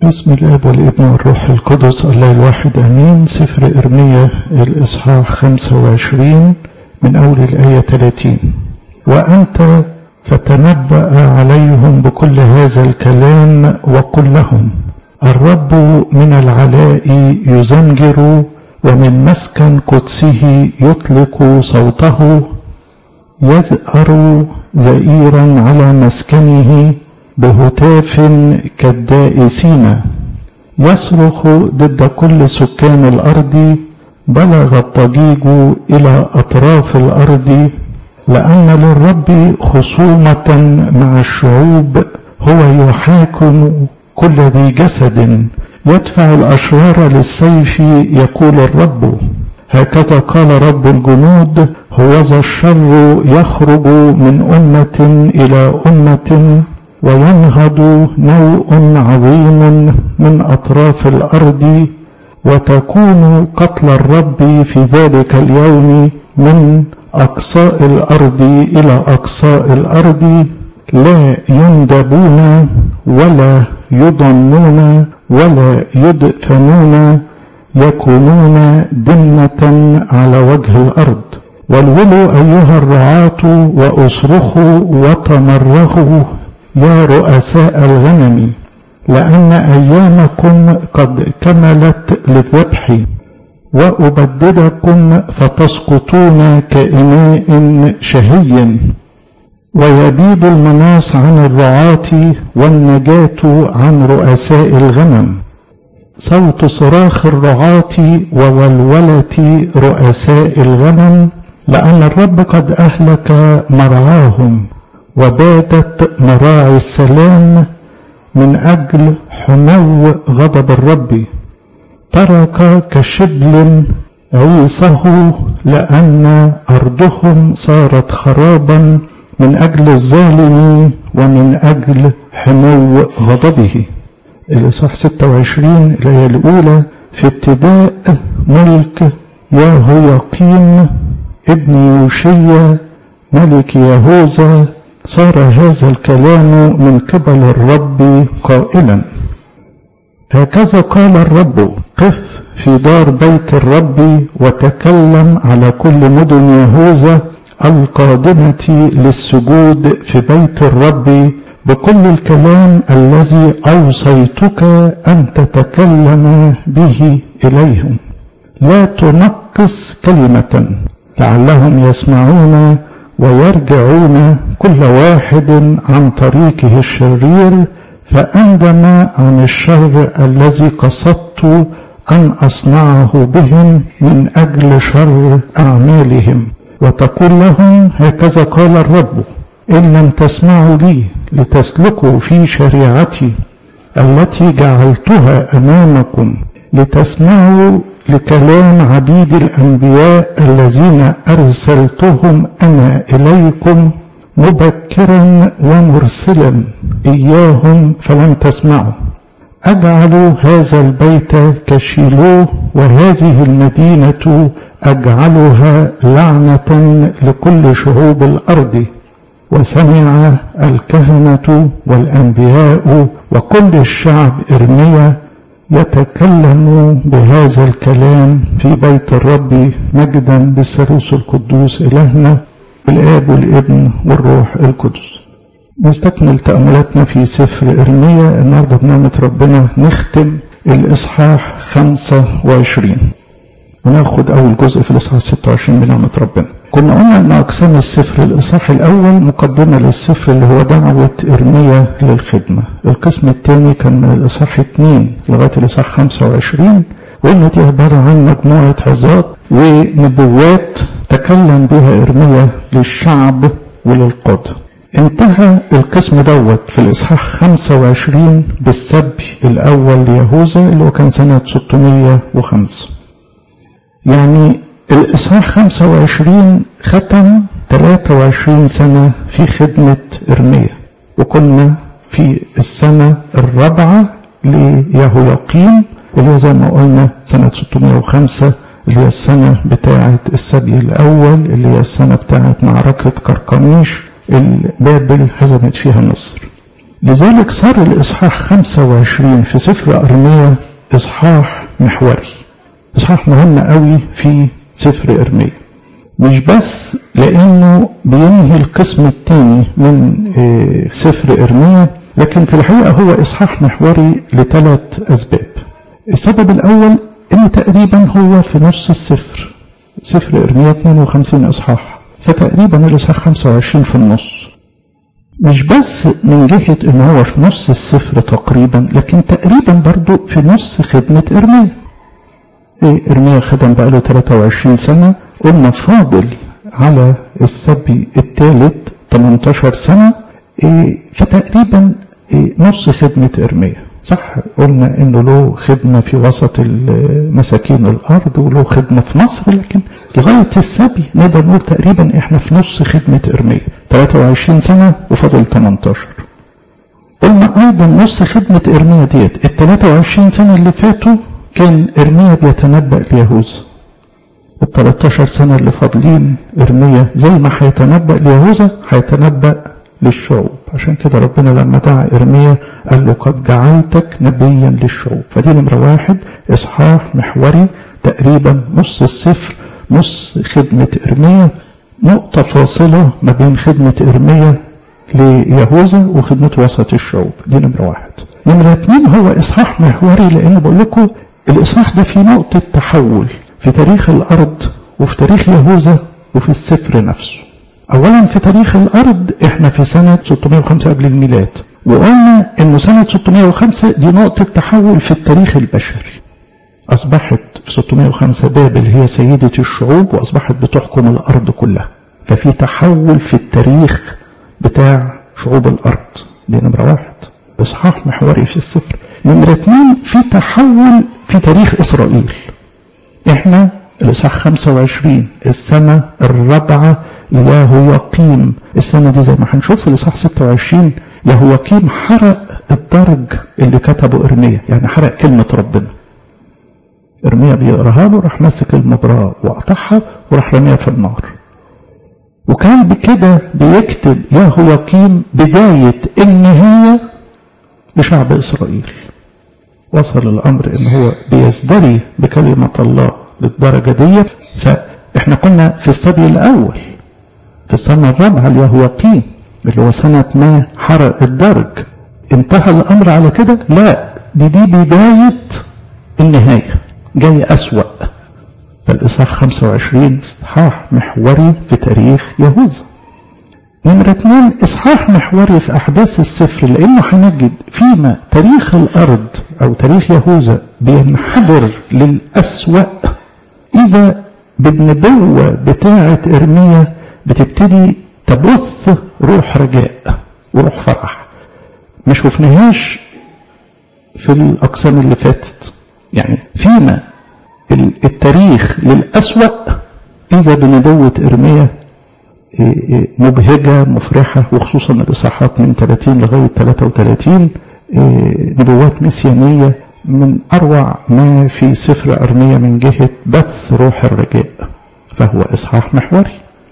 بسم الاب والابن والروح القدس الله الواحد امين سفر ارميا الاصحاح 25 من اول الايه 30 وانت فتنبأ عليهم بكل هذا الكلام وقل لهم الرب من العلاء يزمجر ومن مسكن قدسه يطلق صوته يزأر زئيرا على مسكنه بهتاف كالدائسين يصرخ ضد كل سكان الارض بلغ الضجيج الى اطراف الارض لان للرب خصومه مع الشعوب هو يحاكم كل ذي جسد يدفع الاشرار للسيف يقول الرب هكذا قال رب الجنود هوذا الشر يخرج من امه الى امه وينهض نوء عظيم من اطراف الارض وتكون قتل الرب في ذلك اليوم من اقصاء الارض الى اقصاء الارض لا يندبون ولا يضنون ولا يدفنون يكونون دمنة على وجه الأرض والولوا أيها الرعاة وأصرخوا وتمرغوا يا رؤساء الغنم لأن أيامكم قد كملت للذبح وأبددكم فتسقطون كإناء شهي ويبيد المناص عن الرعاة والنجاة عن رؤساء الغنم صوت صراخ الرعاة وولولة رؤساء الغنم لأن الرب قد أهلك مرعاهم وباتت مراعي السلام من أجل حمو غضب الرب ترك كشبل عيصه لأن أرضهم صارت خرابا من أجل الظالم ومن أجل حمو غضبه الإصحاح 26 الآية الأولى في ابتداء ملك يهويقيم ابن يوشيا ملك يهوذا صار هذا الكلام من قبل الرب قائلا هكذا قال الرب قف في دار بيت الرب وتكلم على كل مدن يهوذا القادمة للسجود في بيت الرب بكل الكلام الذي أوصيتك أن تتكلم به إليهم لا تنقص كلمة لعلهم يسمعون ويرجعون كل واحد عن طريقه الشرير فأندم عن الشر الذي قصدت أن أصنعه بهم من أجل شر أعمالهم وتقول لهم هكذا قال الرب إن لم تسمعوا لي لتسلكوا في شريعتي التي جعلتها أمامكم لتسمعوا لكلام عبيد الأنبياء الذين أرسلتهم أنا إليكم مبكرا ومرسلا إياهم فلم تسمعوا أجعل هذا البيت كشيلوه وهذه المدينة أجعلها لعنة لكل شعوب الأرض وسمع الكهنة والأنبياء وكل الشعب إرميا يتكلم بهذا الكلام في بيت الرب مجدا بالثالوث القدوس إلهنا الآب والابن والروح القدس نستكمل تأملاتنا في سفر إرميا النهاردة بنعمة ربنا نختم الإصحاح 25 وناخد أول جزء في الإصحاح 26 بنعمة ربنا كنا قلنا أن أقسام السفر الإصحاح الأول مقدمة للسفر اللي هو دعوة إرميا للخدمة القسم الثاني كان من الإصحاح 2 لغاية الإصحاح 25 وقلنا دي عبارة عن مجموعة عظات ونبوات تكلم بها إرميا للشعب وللقادة انتهى القسم دوت في الإصحاح 25 بالسبي الأول ليهوذا اللي هو كان سنة 605 يعني الإصحاح 25 ختم 23 سنة في خدمة إرميا وكنا في السنة الرابعة ليهوياقيم اللي هي زي ما قلنا سنة 605 اللي هي السنة بتاعة السبي الأول اللي هي السنة بتاعة معركة قرقميش بابل هزمت فيها مصر لذلك صار الإصحاح 25 في سفر أرميا إصحاح محوري إصحاح مهم قوي في سفر إرميا مش بس لأنه بينهي القسم الثاني من سفر إرميا لكن في الحقيقة هو إصحاح محوري لثلاث أسباب السبب الأول إنه تقريبا هو في نص السفر سفر إرميا 52 إصحاح فتقريبا الإصحاح 25 في النص مش بس من جهة إن هو في نص السفر تقريبا لكن تقريبا برضو في نص خدمة إرميا إيه إرميا خدم بقاله 23 سنة قلنا فاضل على السبي الثالث 18 سنة إيه فتقريبا إيه نص خدمة إرميا صح قلنا انه له خدمة في وسط مساكين الارض وله خدمة في مصر لكن لغاية السبي نقدر نقول تقريبا احنا في نص خدمة ارميا 23 سنة وفضل 18 قلنا ايضا نص خدمة ارميا ديت ال 23 سنة اللي فاتوا كان ارميا بيتنبأ ليهوذا ال 13 سنة اللي فاضلين ارميا زي ما هيتنبأ ليهوذا هيتنبأ للشعوب عشان كده ربنا لما دعا إرميا قال له قد جعلتك نبيا للشعوب فدي نمرة واحد إصحاح محوري تقريبا نص السفر نص خدمة إرميا نقطة فاصلة ما بين خدمة إرميا ليهوذا وخدمة وسط الشعوب دي نمرة واحد نمرة اتنين هو إصحاح محوري لأن بقول لكم الإصحاح ده في نقطة تحول في تاريخ الأرض وفي تاريخ يهوذا وفي السفر نفسه اولا في تاريخ الارض احنا في سنة 605 قبل الميلاد وقلنا انه سنة 605 دي نقطة تحول في التاريخ البشري اصبحت في 605 بابل هي سيدة الشعوب واصبحت بتحكم الارض كلها ففي تحول في التاريخ بتاع شعوب الارض دي نمرة واحد اصحاح محوري في السفر نمرة اتنين في تحول في تاريخ اسرائيل احنا الاصحاح 25 السنة الرابعة يهويقيم السنة دي زي ما هنشوف في الإصحاح 26 يهويقيم حرق الدرج اللي كتبه إرميا يعني حرق كلمة ربنا إرميا بيقراها له راح ماسك المبراة وقطعها وراح رميها في النار وكان بكده بيكتب يهويقيم بداية النهاية لشعب إسرائيل وصل الأمر إن هو بيزدري بكلمة الله للدرجة دي فإحنا كنا في السبي الأول في السنة الرابعة اليهوقيم اللي هو سنة ما حرق الدرج انتهى الأمر على كده لا دي دي بداية النهاية جاي أسوأ فالإصحاح 25 إصحاح محوري في تاريخ يهوذا نمرة اثنين إصحاح محوري في أحداث السفر لأنه هنجد فيما تاريخ الأرض أو تاريخ يهوذا بينحدر للأسوأ إذا بالنبوة بتاعة إرميا بتبتدي تبث روح رجاء وروح فرح ما شفناهاش في الأقسام اللي فاتت يعني فيما التاريخ للأسوأ إذا بنبوة إرميا مبهجة مفرحة وخصوصا الإصحاحات من 30 لغاية 33 نبوات مسيانية من أروع ما في سفر أرميا من جهة بث روح الرجاء فهو إصحاح محوري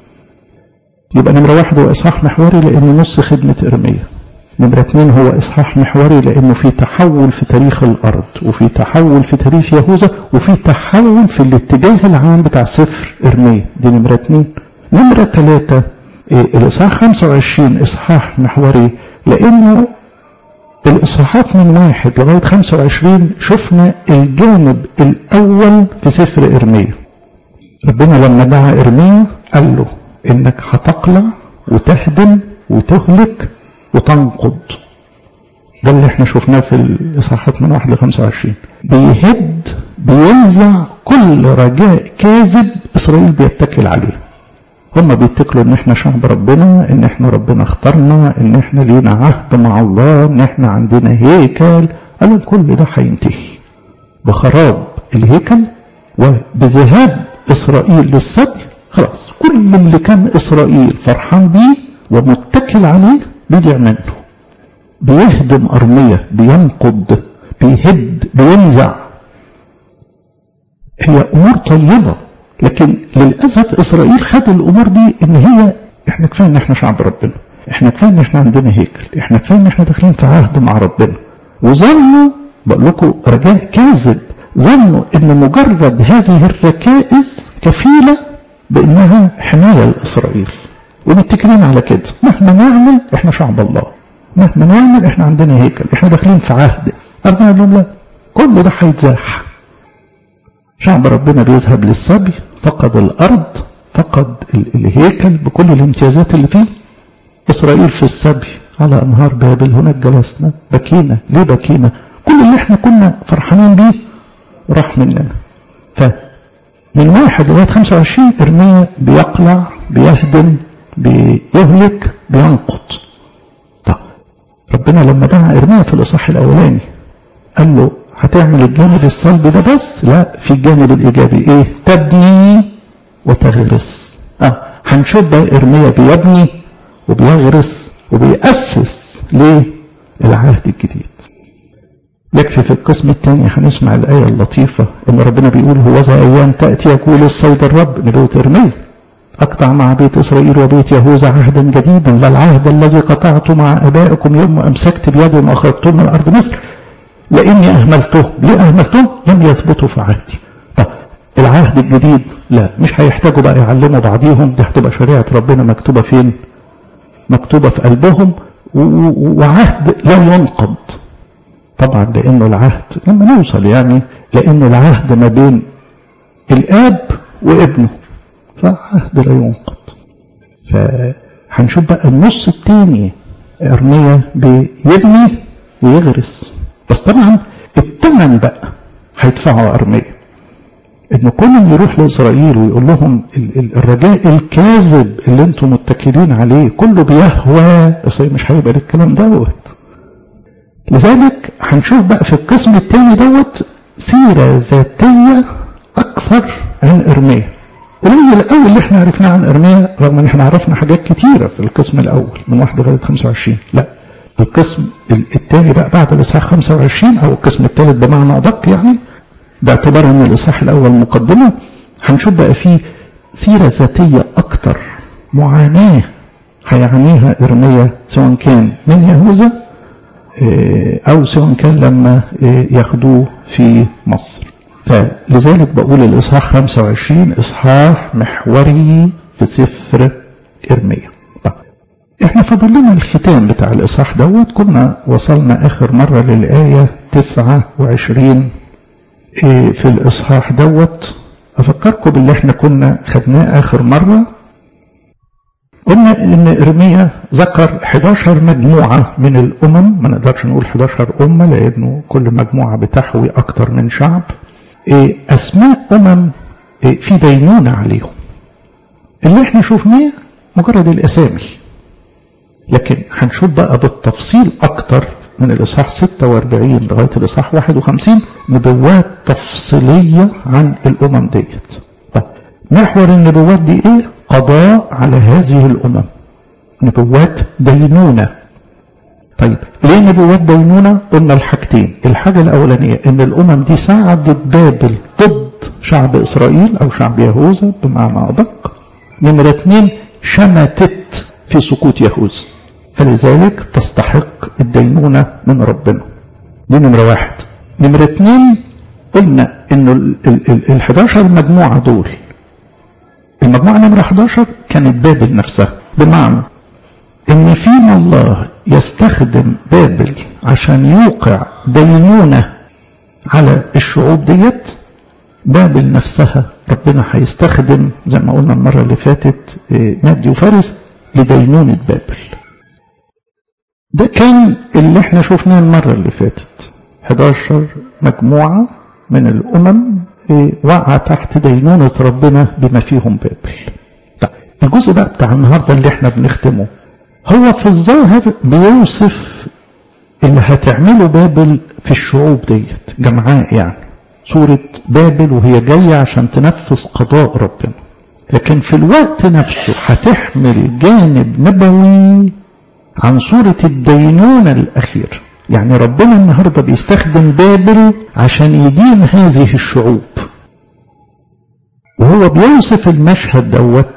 يبقى نمرة واحد هو إصحاح محوري لأنه نص خدمة إرميا نمرة اثنين هو إصحاح محوري لأنه في تحول في تاريخ الأرض وفي تحول في تاريخ يهوذا وفي تحول في الاتجاه العام بتاع سفر إرميا دي نمرة اثنين نمرة ثلاثة الإصحاح 25 إصحاح محوري لأنه الإصحاحات من واحد لغاية 25 شفنا الجانب الأول في سفر إرميا ربنا لما دعا إرميا قال له إنك هتقلع وتهدم وتهلك وتنقض ده اللي احنا شفناه في الإصحاحات من واحد ل 25 بيهد بينزع كل رجاء كاذب إسرائيل بيتكل عليه هم بيتكلوا ان احنا شعب ربنا ان احنا ربنا اختارنا ان احنا لينا عهد مع الله ان احنا عندنا هيكل قالوا كل ده هينتهي بخراب الهيكل وبذهاب اسرائيل للسبي خلاص كل اللي كان اسرائيل فرحان بيه ومتكل عليه بيضيع منه بيهدم ارميه بينقض بيهد بينزع هي امور طيبه لكن للاسف اسرائيل خدوا الامور دي ان هي احنا كفايه ان احنا شعب ربنا احنا كفايه ان احنا عندنا هيكل احنا كفايه ان احنا داخلين في عهد مع ربنا وظنوا بقول لكم رجاء كاذب ظنوا ان مجرد هذه الركائز كفيله بانها حمايه لاسرائيل ومتكلين على كده مهما نعمل احنا شعب الله مهما نعمل احنا عندنا هيكل احنا داخلين في عهد ربنا قال لهم لا كل ده هيتزاح شعب ربنا بيذهب للسبي فقد الارض فقد الهيكل بكل الامتيازات اللي فيه اسرائيل في السبي على انهار بابل هناك جلسنا بكينا ليه بكينا كل اللي احنا كنا فرحانين بيه راح مننا فمن واحد لغايه 25 ارميا بيقلع بيهدم بيهلك بينقض طب ربنا لما دعا ارميا في الاصحاح الاولاني قال له هتعمل الجانب السلبي ده بس لا في الجانب الايجابي ايه تبني وتغرس اه هنشوف بقى ارميا بيبني وبيغرس وبيأسس للعهد الجديد يكفي في القسم الثاني هنسمع الآية اللطيفة إن ربنا بيقول هو ذا أيام تأتي يقول السيد الرب نبوة إرميا أقطع مع بيت إسرائيل وبيت يهوذا عهدا جديدا لا العهد الذي قطعته مع آبائكم يوم أمسكت بيدهم وأخرجتهم من أرض مصر لاني اهملته ليه اهملتهم لم يثبتوا في عهدي طب العهد الجديد لا مش هيحتاجوا بقى يعلموا بعضيهم دي هتبقى شريعه ربنا مكتوبه فين مكتوبه في قلبهم وعهد لا ينقض طبعا لانه العهد لما نوصل يعني لانه العهد ما بين الاب وابنه فعهد لا ينقض فهنشوف بقى النص الثاني ارميا بيبني ويغرس بس طبعا الثمن بقى هيدفعه ارميا ان كل يروح لاسرائيل ويقول لهم الرجاء الكاذب اللي انتم متكلين عليه كله بيهوى اسرائيل مش هيبقى الكلام دوت لذلك هنشوف بقى في القسم الثاني دوت سيره ذاتيه اكثر عن ارميا قليل قوي اللي احنا عرفناه عن ارميا رغم ان احنا عرفنا حاجات كتيره في القسم الاول من واحد لغايه 25 لا القسم الثاني بقى بعد الاصحاح 25 او القسم الثالث بمعنى ادق يعني باعتبار ان الاصحاح الاول مقدمه هنشوف بقى فيه سيره ذاتيه اكتر معاناه هيعانيها ارميا سواء كان من يهوذا او سواء كان لما ياخدوه في مصر فلذلك بقول الاصحاح 25 اصحاح محوري في سفر ارميا احنا فاضل لنا الختام بتاع الاصحاح دوت كنا وصلنا اخر مره للايه 29 في الاصحاح دوت افكركم باللي احنا كنا خدناه اخر مره قلنا ان ارميا ذكر 11 مجموعه من الامم ما نقدرش نقول 11 امه لانه كل مجموعه بتحوي اكتر من شعب اسماء امم في دينونه عليهم اللي احنا شفناه مجرد الاسامي لكن هنشوف بقى بالتفصيل أكتر من الإصحاح 46 لغاية الإصحاح 51 نبوات تفصيلية عن الأمم ديت طيب محور النبوات دي إيه؟ قضاء على هذه الأمم نبوات دينونة طيب ليه نبوات دينونة؟ قلنا الحاجتين الحاجة الأولانية إن الأمم دي ساعدت بابل ضد شعب إسرائيل أو شعب يهوذا بمعنى أدق نمرة اتنين شمتت في سقوط يهوذا فلذلك تستحق الدينونة من ربنا دي نمرة واحد نمرة اتنين قلنا انه ال 11 مجموعة دول المجموعة نمرة 11 كانت بابل نفسها بمعنى ان فيما الله يستخدم بابل عشان يوقع دينونة على الشعوب ديت بابل نفسها ربنا هيستخدم زي ما قلنا المرة اللي فاتت مادي وفارس لدينونة بابل ده كان اللي احنا شفناه المرة اللي فاتت 11 مجموعة من الأمم وقع تحت دينونة ربنا بما فيهم بابل طيب الجزء بقى بتاع النهاردة اللي احنا بنختمه هو في الظاهر بيوصف اللي هتعمله بابل في الشعوب ديت جمعاء يعني سورة بابل وهي جاية عشان تنفذ قضاء ربنا لكن في الوقت نفسه هتحمل جانب نبوي عن صورة الدينونة الأخيرة يعني ربنا النهاردة بيستخدم بابل عشان يدين هذه الشعوب وهو بيوصف المشهد دوت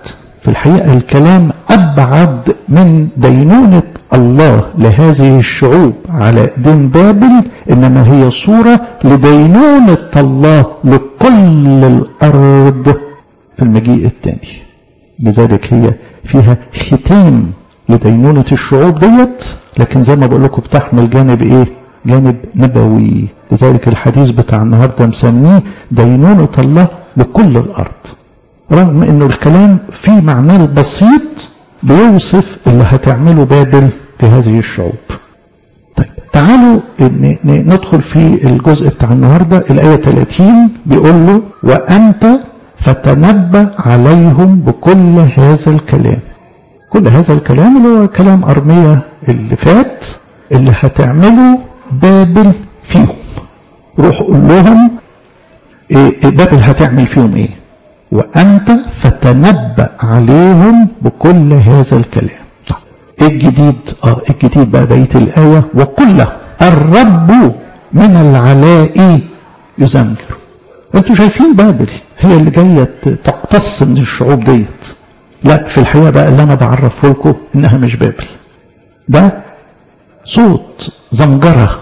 في الحقيقة الكلام أبعد من دينونة الله لهذه الشعوب على دين بابل إنما هي صورة لدينونة الله لكل الأرض في المجيء الثاني لذلك هي فيها ختام لدينونة الشعوب ديت لكن زي ما بقول لكم بتحمل جانب ايه جانب نبوي لذلك الحديث بتاع النهاردة مسميه دينونة الله لكل الأرض رغم انه الكلام في معناه البسيط بيوصف اللي هتعمله بابل في هذه الشعوب طيب تعالوا ندخل في الجزء بتاع النهاردة الآية 30 بيقول له وأنت فتنبأ عليهم بكل هذا الكلام كل هذا الكلام اللي هو كلام أرمية اللي فات اللي هتعمله بابل فيهم روح قول لهم إيه بابل هتعمل فيهم ايه وأنت فتنبأ عليهم بكل هذا الكلام طيب ايه الجديد اه الجديد بقى بقيه الآية وقل له الرب من العلاء يزمجر انتوا شايفين بابل هي اللي جاية تقتص من الشعوب ديت لا في الحقيقة بقى اللي أنا بعرفه لكم إنها مش بابل ده صوت زمجرة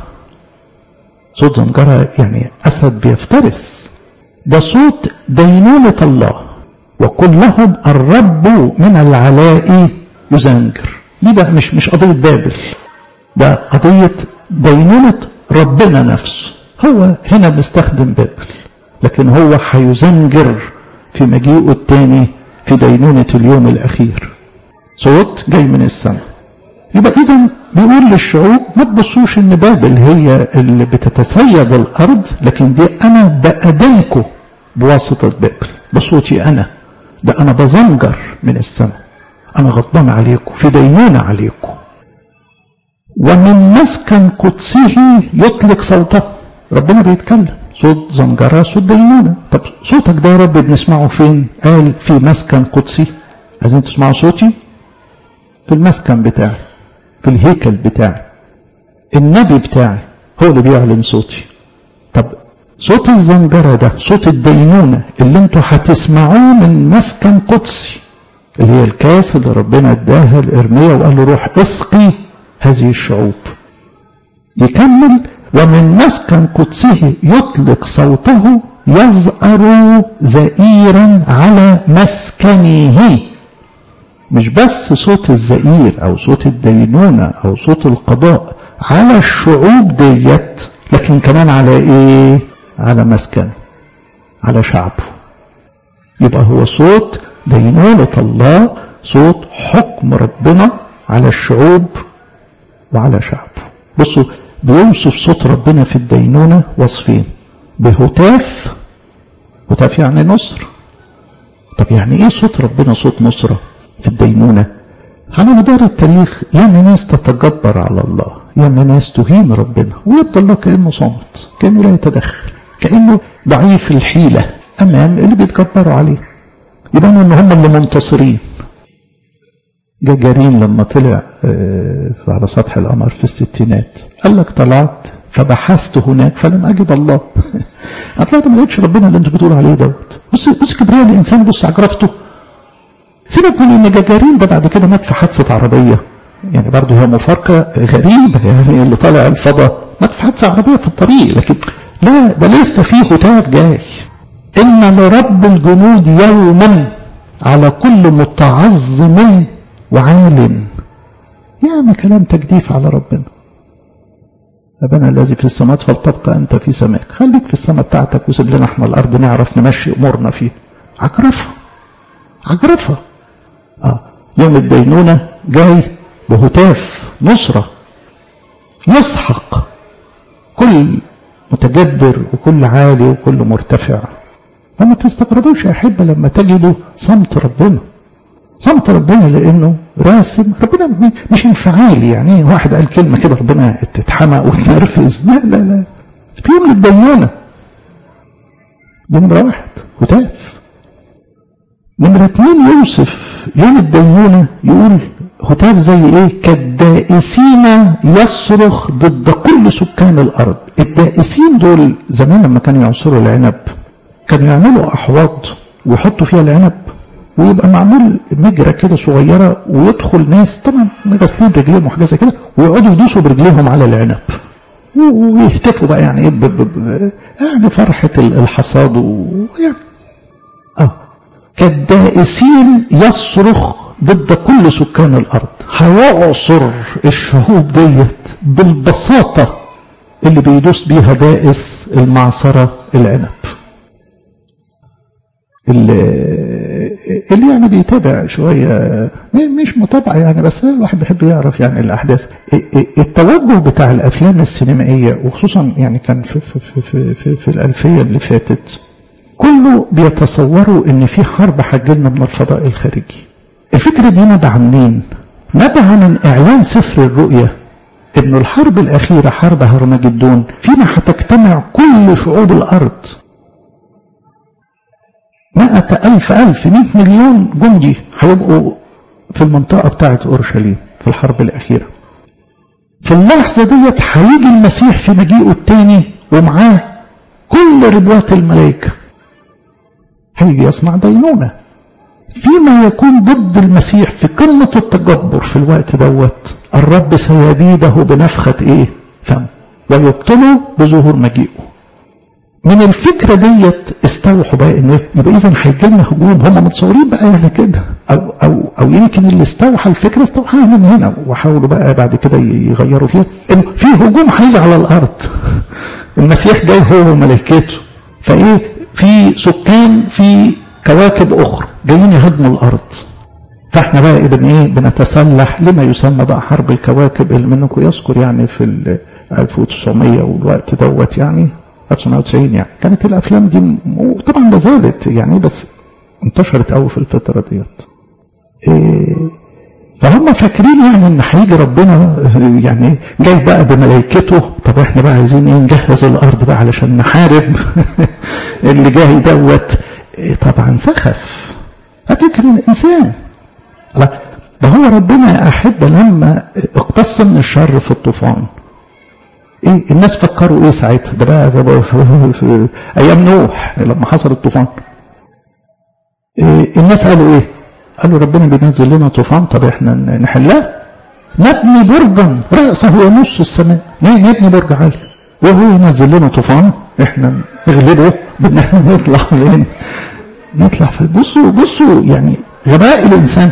صوت زمجرة يعني أسد بيفترس ده صوت دينونة الله وقل لهم الرب من العلاء يزنجر دي بقى مش مش قضية بابل ده قضية دينونة ربنا نفسه هو هنا بيستخدم بابل لكن هو هيزنجر في مجيئه الثاني في دينونة اليوم الأخير صوت جاي من السماء يبقى إذا بيقول للشعوب ما تبصوش إن بابل هي اللي بتتسيد الأرض لكن دي أنا بأدنكم بواسطة بابل بصوتي أنا ده أنا بزنجر من السماء أنا غضبان عليكم في دينونة عليكم ومن مسكن قدسه يطلق صوته ربنا بيتكلم صوت زمجرة صوت دينونة طب صوتك ده يا رب بنسمعه فين قال في مسكن قدسي عايزين تسمعوا صوتي في المسكن بتاعي في الهيكل بتاعي النبي بتاعي هو اللي بيعلن صوتي طب صوت الزنجرة ده صوت الدينونة اللي انتوا هتسمعوه من مسكن قدسي اللي هي الكاس اللي ربنا اداها لإرميا وقال له روح اسقي هذه الشعوب يكمل ومن مسكن قدسه يطلق صوته يزأر زئيرا على مسكنه مش بس صوت الزئير او صوت الدينونة او صوت القضاء على الشعوب ديت لكن كمان على ايه على مسكن على شعبه يبقى هو صوت دينونة الله صوت حكم ربنا على الشعوب وعلى شعبه بصوا بيوصف صوت ربنا في الدينونة وصفين بهتاف هتاف يعني نصر طب يعني ايه صوت ربنا صوت نصرة في الدينونة على مدار التاريخ ياما ناس تتجبر على الله ياما ناس تهين ربنا ويبدو الله كأنه صامت كأنه لا يتدخل كأنه ضعيف الحيلة أمام اللي بيتجبروا عليه يبانوا ان هم اللي منتصرين جاجارين لما طلع على سطح القمر في الستينات قال لك طلعت فبحثت هناك فلم اجد الله انا طلعت ما لقيتش ربنا اللي انتوا بتقولوا عليه دوت بص بص كبرياء الانسان بص عجرفته سيبك من ان جاجارين ده بعد كده مات في حادثه عربيه يعني برضه هي مفارقه غريبه يعني اللي طالع الفضاء مات في حادثه عربيه في الطريق لكن لا ده لسه في هتاف جاي ان لرب الجنود يوما على كل متعظم وعال يعني كلام تجديف على ربنا أبانا الذي في السماوات فلتبقى أنت في سماك خليك في السماء بتاعتك وسيب لنا احنا الأرض نعرف نمشي أمورنا فيه عجرفها عجرفها آه. يوم الدينونة جاي بهتاف نصرة يسحق كل متجبر وكل عالي وكل مرتفع فما تستغربوش يا أحبة لما تجدوا صمت ربنا صمت ربنا لانه راسم ربنا مش انفعالي يعني واحد قال كلمه كده ربنا اتحمق واتنرفز لا لا لا في يوم الديانه دي نمره واحد هتاف نمره اتنين يوصف يوم الديانه يقول هتاف زي ايه كالدائسين يصرخ ضد كل سكان الارض الدائسين دول زمان لما كانوا يعصروا العنب كانوا يعملوا احواض ويحطوا فيها العنب ويبقى معمول مجرى كده صغيره ويدخل ناس طبعا غاسلين رجليهم وحاجه زي كده ويقعدوا يدوسوا برجليهم على العنب ويهتفوا بقى يعني ايه ب- ب- ب- يعني فرحه الحصاد ويعني اه كالدائسين يصرخ ضد كل سكان الارض هيعصر الشعوب ديت بالبساطه اللي بيدوس بيها دائس المعصره العنب اللي, اللي يعني بيتابع شوية مش متابعة يعني بس الواحد بيحب يعرف يعني الأحداث التوجه بتاع الأفلام السينمائية وخصوصا يعني كان في, في, في, في, في, في الألفية اللي فاتت كله بيتصوروا إن في حرب هتجيلنا من الفضاء الخارجي الفكرة دي نبع منين؟ نبع من إعلان سفر الرؤية إنه الحرب الأخيرة حرب هرمجدون فيما هتجتمع كل شعوب الأرض مائة ألف ألف مئة مليون جندي هيبقوا في المنطقة بتاعة أورشليم في الحرب الأخيرة في اللحظة ديت هيجي المسيح في مجيئه التاني ومعاه كل ربوات الملائكة هيجي يصنع دينونة فيما يكون ضد المسيح في قمة التجبر في الوقت دوت الرب سيبيده بنفخة ايه فم ويبطله بظهور مجيئه من الفكرة ديت استوحوا بقى انه يبقى اذا هيجي لنا هجوم هم متصورين بقى يعني كده او او او يمكن اللي استوحى الفكرة استوحاها من هنا وحاولوا بقى بعد كده يغيروا فيها انه في هجوم هيجي على الارض المسيح جاي هو وملائكته فايه في سكان في كواكب اخرى جايين يهدموا الارض فاحنا بقى ابن ايه بنتسلح لما يسمى بقى حرب الكواكب اللي منكم يذكر يعني في ال 1900 والوقت دوت يعني 1990 يعني كانت الافلام دي وطبعا ما زالت يعني بس انتشرت قوي في الفتره ديت إيه فهم فاكرين يعني ان هيجي ربنا يعني جاي بقى بملائكته طب احنا بقى عايزين ايه نجهز الارض بقى علشان نحارب اللي جاي دوت إيه طبعا سخف فكر الانسان لا ده هو ربنا يا احبه لما اقتص من الشر في الطوفان ايه الناس فكروا ايه ساعتها ده بقى, ده بقى في, في ايام نوح لما حصل الطوفان إيه الناس قالوا ايه قالوا ربنا بينزل لنا طوفان طب احنا نحلها نبني برجا رأسه ينص السماء نبني برج عالي وهو ينزل لنا طوفان احنا نغلبه بان احنا نطلع فين نطلع في بصوا بصوا يعني غباء الانسان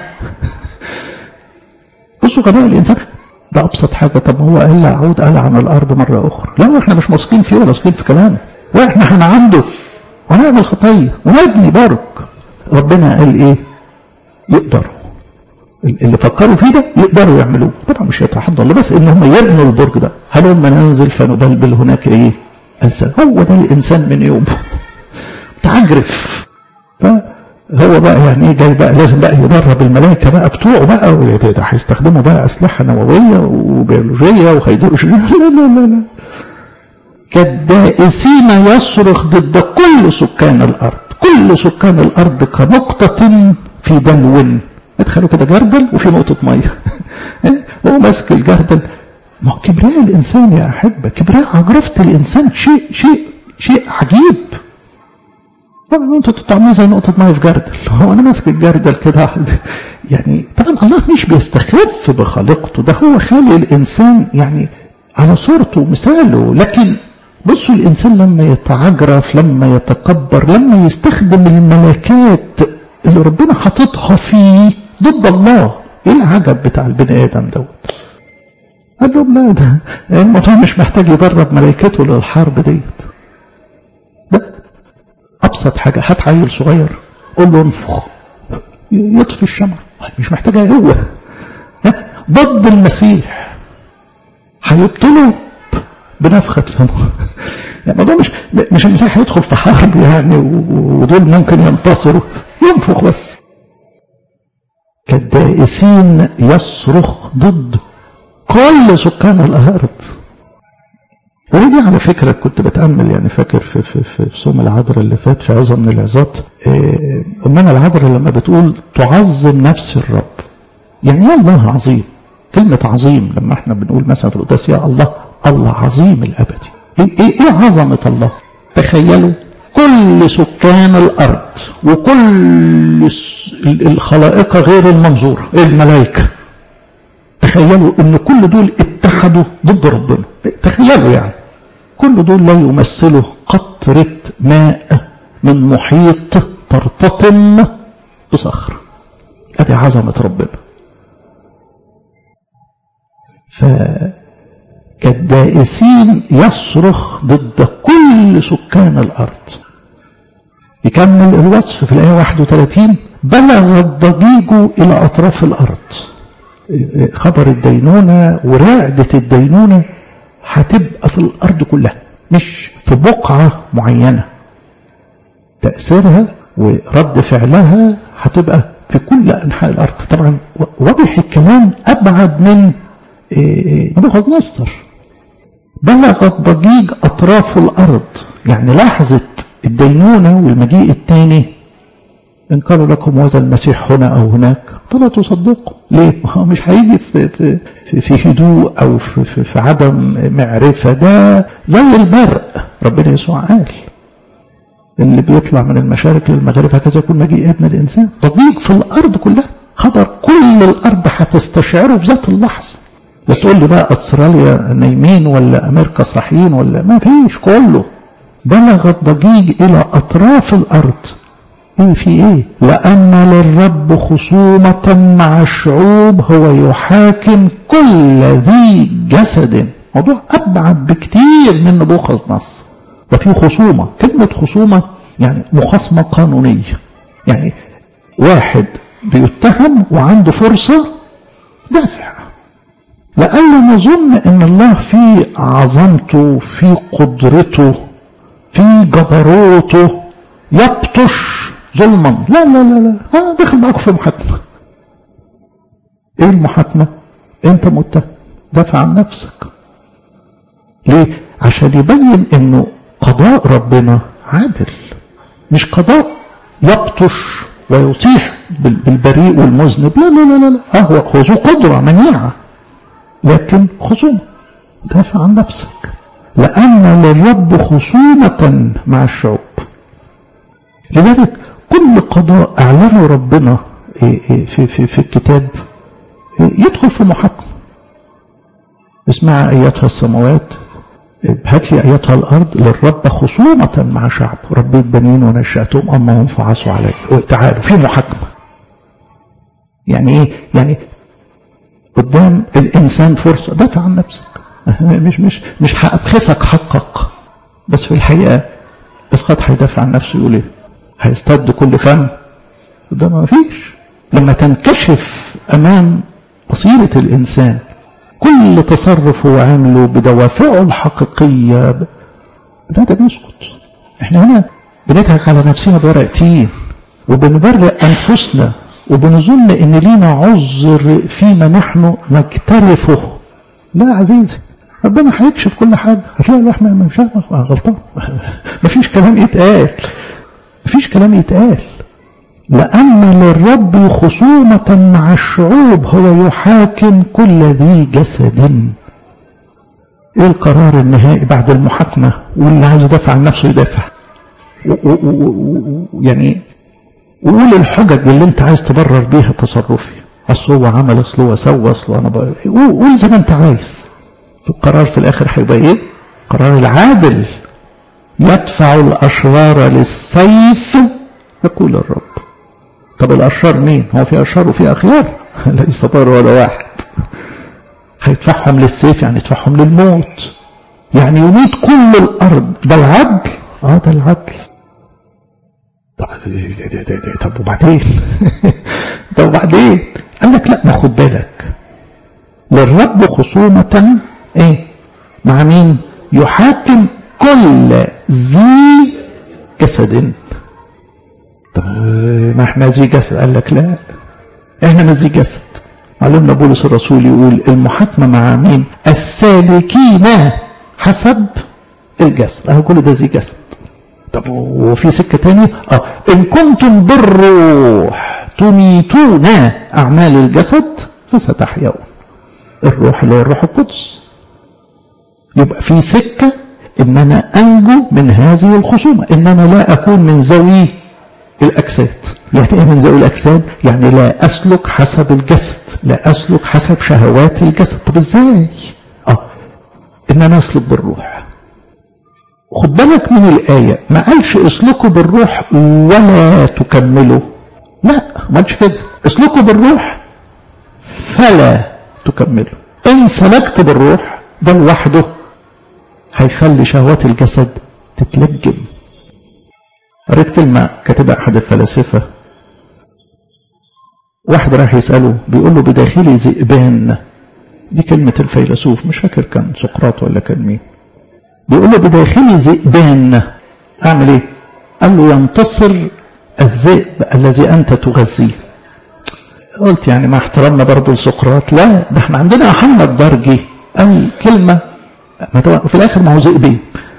بصوا غباء الانسان ده ابسط حاجه طب هو قال لا اعود قال عن الارض مره اخرى لا احنا مش واثقين فيه ولا واثقين في كلامه واحنا هنعنده ونعمل خطيه ونبني برج ربنا قال ايه يقدروا اللي فكروا فيه ده يقدروا يعملوه طبعا مش يتحدى الله بس ان هم يبنوا البرج ده هل هم ننزل فنبلبل هناك ايه ألسان هو ده الانسان من يومه تعجرف فهو بقى يعني ايه جاي بقى لازم بقى يدرب الملائكه بقى بتوعه بقى ده هيستخدموا بقى اسلحه نوويه وبيولوجيه وهيدوروا لا لا لا لا كالدائسين يصرخ ضد كل سكان الارض كل سكان الارض كنقطه في دلو ادخلوا كده جردل وفي نقطه ميه هو ماسك الجردل ما هو كبرياء الانسان يا احبه كبرياء عجرفه الانسان شيء شيء شيء عجيب طبعا انتوا تطعميه زي نقطة مية في جردل هو انا ماسك الجردل كده يعني طبعا الله مش بيستخف بخالقته ده هو خالق الانسان يعني على صورته ومثاله لكن بصوا الانسان لما يتعجرف لما يتكبر لما يستخدم الملكات اللي ربنا حاططها فيه ضد الله ايه العجب بتاع البني ادم دوت قال لهم لا ده الموضوع مش محتاج يدرب ملائكته للحرب ديت ده ابسط حاجه هات عيل صغير قول له انفخ يطفي الشمع مش محتاجها هو ضد المسيح هيبطلوا بنفخة فمه يعني الموضوع مش مش المسيح هيدخل في حرب يعني ودول ممكن ينتصروا ينفخ بس كالدائسين يصرخ ضد كل سكان الارض ودي على فكرة كنت بتأمل يعني فاكر في في في, في صوم العذراء اللي فات في عظة من العظات إيه أمنا العذراء لما بتقول تعظم نفس الرب يعني يا الله عظيم كلمة عظيم لما احنا بنقول مثلا في القداس يا الله الله عظيم الأبدي ايه ايه, إيه عظمة الله تخيلوا كل سكان الأرض وكل الخلائق غير المنظورة الملائكة تخيلوا ان كل دول اتحدوا ضد ربنا تخيلوا يعني كل دول لا يمثلوا قطرة ماء من محيط ترتطم بصخر ادي عظمة ربنا فكالدائسين يصرخ ضد كل سكان الارض يكمل الوصف في الآية 31 بلغ الضجيج إلى أطراف الأرض خبر الدينونة ورعدة الدينونة هتبقى في الأرض كلها مش في بقعة معينة تأثيرها ورد فعلها هتبقى في كل أنحاء الأرض طبعا واضح الكلام أبعد من نبوخذ نصر بلغ الضجيج أطراف الأرض يعني لحظة الدينونة والمجيء الثاني إن قالوا لكم هذا المسيح هنا أو هناك فلا تصدقوا ليه؟ هو مش هيجي في, في, في, في هدوء أو في, في, في عدم معرفة ده زي البرق ربنا يسوع قال اللي بيطلع من المشارق للمغارب هكذا يكون مجيء ابن الإنسان ضجيج في الأرض كلها خبر كل الأرض هتستشعره في ذات اللحظة لا تقول لي بقى استراليا نايمين ولا امريكا صاحيين ولا ما فيش كله بلغ الضجيج الى اطراف الارض ايه في ايه لان للرب خصومة مع الشعوب هو يحاكم كل ذي جسد موضوع ابعد بكتير من نبوخذ نصر ده في خصومة كلمة خصومة يعني مخاصمة قانونية يعني واحد بيتهم وعنده فرصة دافع لألا نظن أن الله في عظمته في قدرته في جبروته يبطش ظلما لا لا لا لا أنا داخل معاكم في محاكمة إيه المحاكمة؟ أنت متهم دافع عن نفسك ليه؟ عشان يبين أنه قضاء ربنا عادل مش قضاء يبطش ويطيح بالبريء والمذنب لا لا لا لا هو هو ذو قدرة منيعة لكن خصومة دافع عن نفسك لأن للرب خصومة مع الشعوب لذلك كل قضاء أعلنه ربنا في, في, في الكتاب يدخل في محاكمة اسمع أيتها السماوات هاتي أيتها الأرض للرب خصومة مع شعب ربيت بنين ونشأتهم أما هم فعصوا علي تعالوا في محاكمة يعني إيه يعني قدام الإنسان فرصة دافع عن نفسك مش مش مش هأبخسك حقك بس في الحقيقة الخط هيدافع عن نفسه يقول إيه هيستد كل فم ده ما فيش لما تنكشف أمام بصيرة الإنسان كل تصرف هو عامله بدوافعه الحقيقية ده ده بيسكت احنا هنا بنضحك على نفسنا بورق تين وبنبرئ أنفسنا وبنظن ان لينا عذر فيما نحن نكترفه لا عزيزي ربنا هيكشف كل حاجه هتلاقي الواحد مش غلطان مفيش كلام يتقال مفيش كلام يتقال لأن للرب خصومة مع الشعوب هو يحاكم كل ذي جسد ايه القرار النهائي بعد المحاكمة واللي عايز يدافع عن نفسه يدافع يعني وقول الحجج اللي انت عايز تبرر بيها تصرفي اصل هو عمل اصل هو سوى اصل انا بقى قول زي ما انت عايز القرار في الاخر هيبقى ايه قرار العادل يدفع الاشرار للسيف يقول الرب طب الاشرار مين هو في اشرار وفي اخيار ليس بار ولا واحد هيدفعهم للسيف يعني يدفعهم للموت يعني يميت كل الارض ده العدل اه ده العدل طب طب وبعدين طب وبعدين قال لك لا ما خد بالك للرب خصومة ايه مع مين يحاكم كل ذي جسد طب ما احنا ذي جسد قال لك لا احنا مش ذي جسد علمنا بولس الرسول يقول المحاكمة مع مين السالكين حسب الجسد اهو كل ده ذي جسد طب وفي سكة تانية اه ان كنتم بالروح تميتون اعمال الجسد فستحيون الروح اللي هو الروح القدس يبقى في سكة ان انا انجو من هذه الخصومة ان انا لا اكون من ذوي الاجساد يعني ايه من ذوي الاجساد يعني لا اسلك حسب الجسد لا اسلك حسب شهوات الجسد طب ازاي اه ان انا اسلك بالروح خد بالك من الآية ما قالش اسلكوا بالروح ولا تكملوا لا ما قالش كده اسلكوا بالروح فلا تكملوا ان سلكت بالروح ده لوحده هيخلي شهوات الجسد تتلجم قريت كلمة كاتبها أحد الفلاسفة واحد راح يسأله بيقول له بداخلي ذئبان دي كلمة الفيلسوف مش فاكر كان سقراط ولا كان مين بيقول له بداخلي ذئبان أعمل إيه؟ قال له ينتصر الذئب الذي أنت تغذيه قلت يعني مع احترامنا برضه لسقراط لا ده احنا عندنا يوحنا الدرجي قال كلمة في الآخر ما هو ذئبين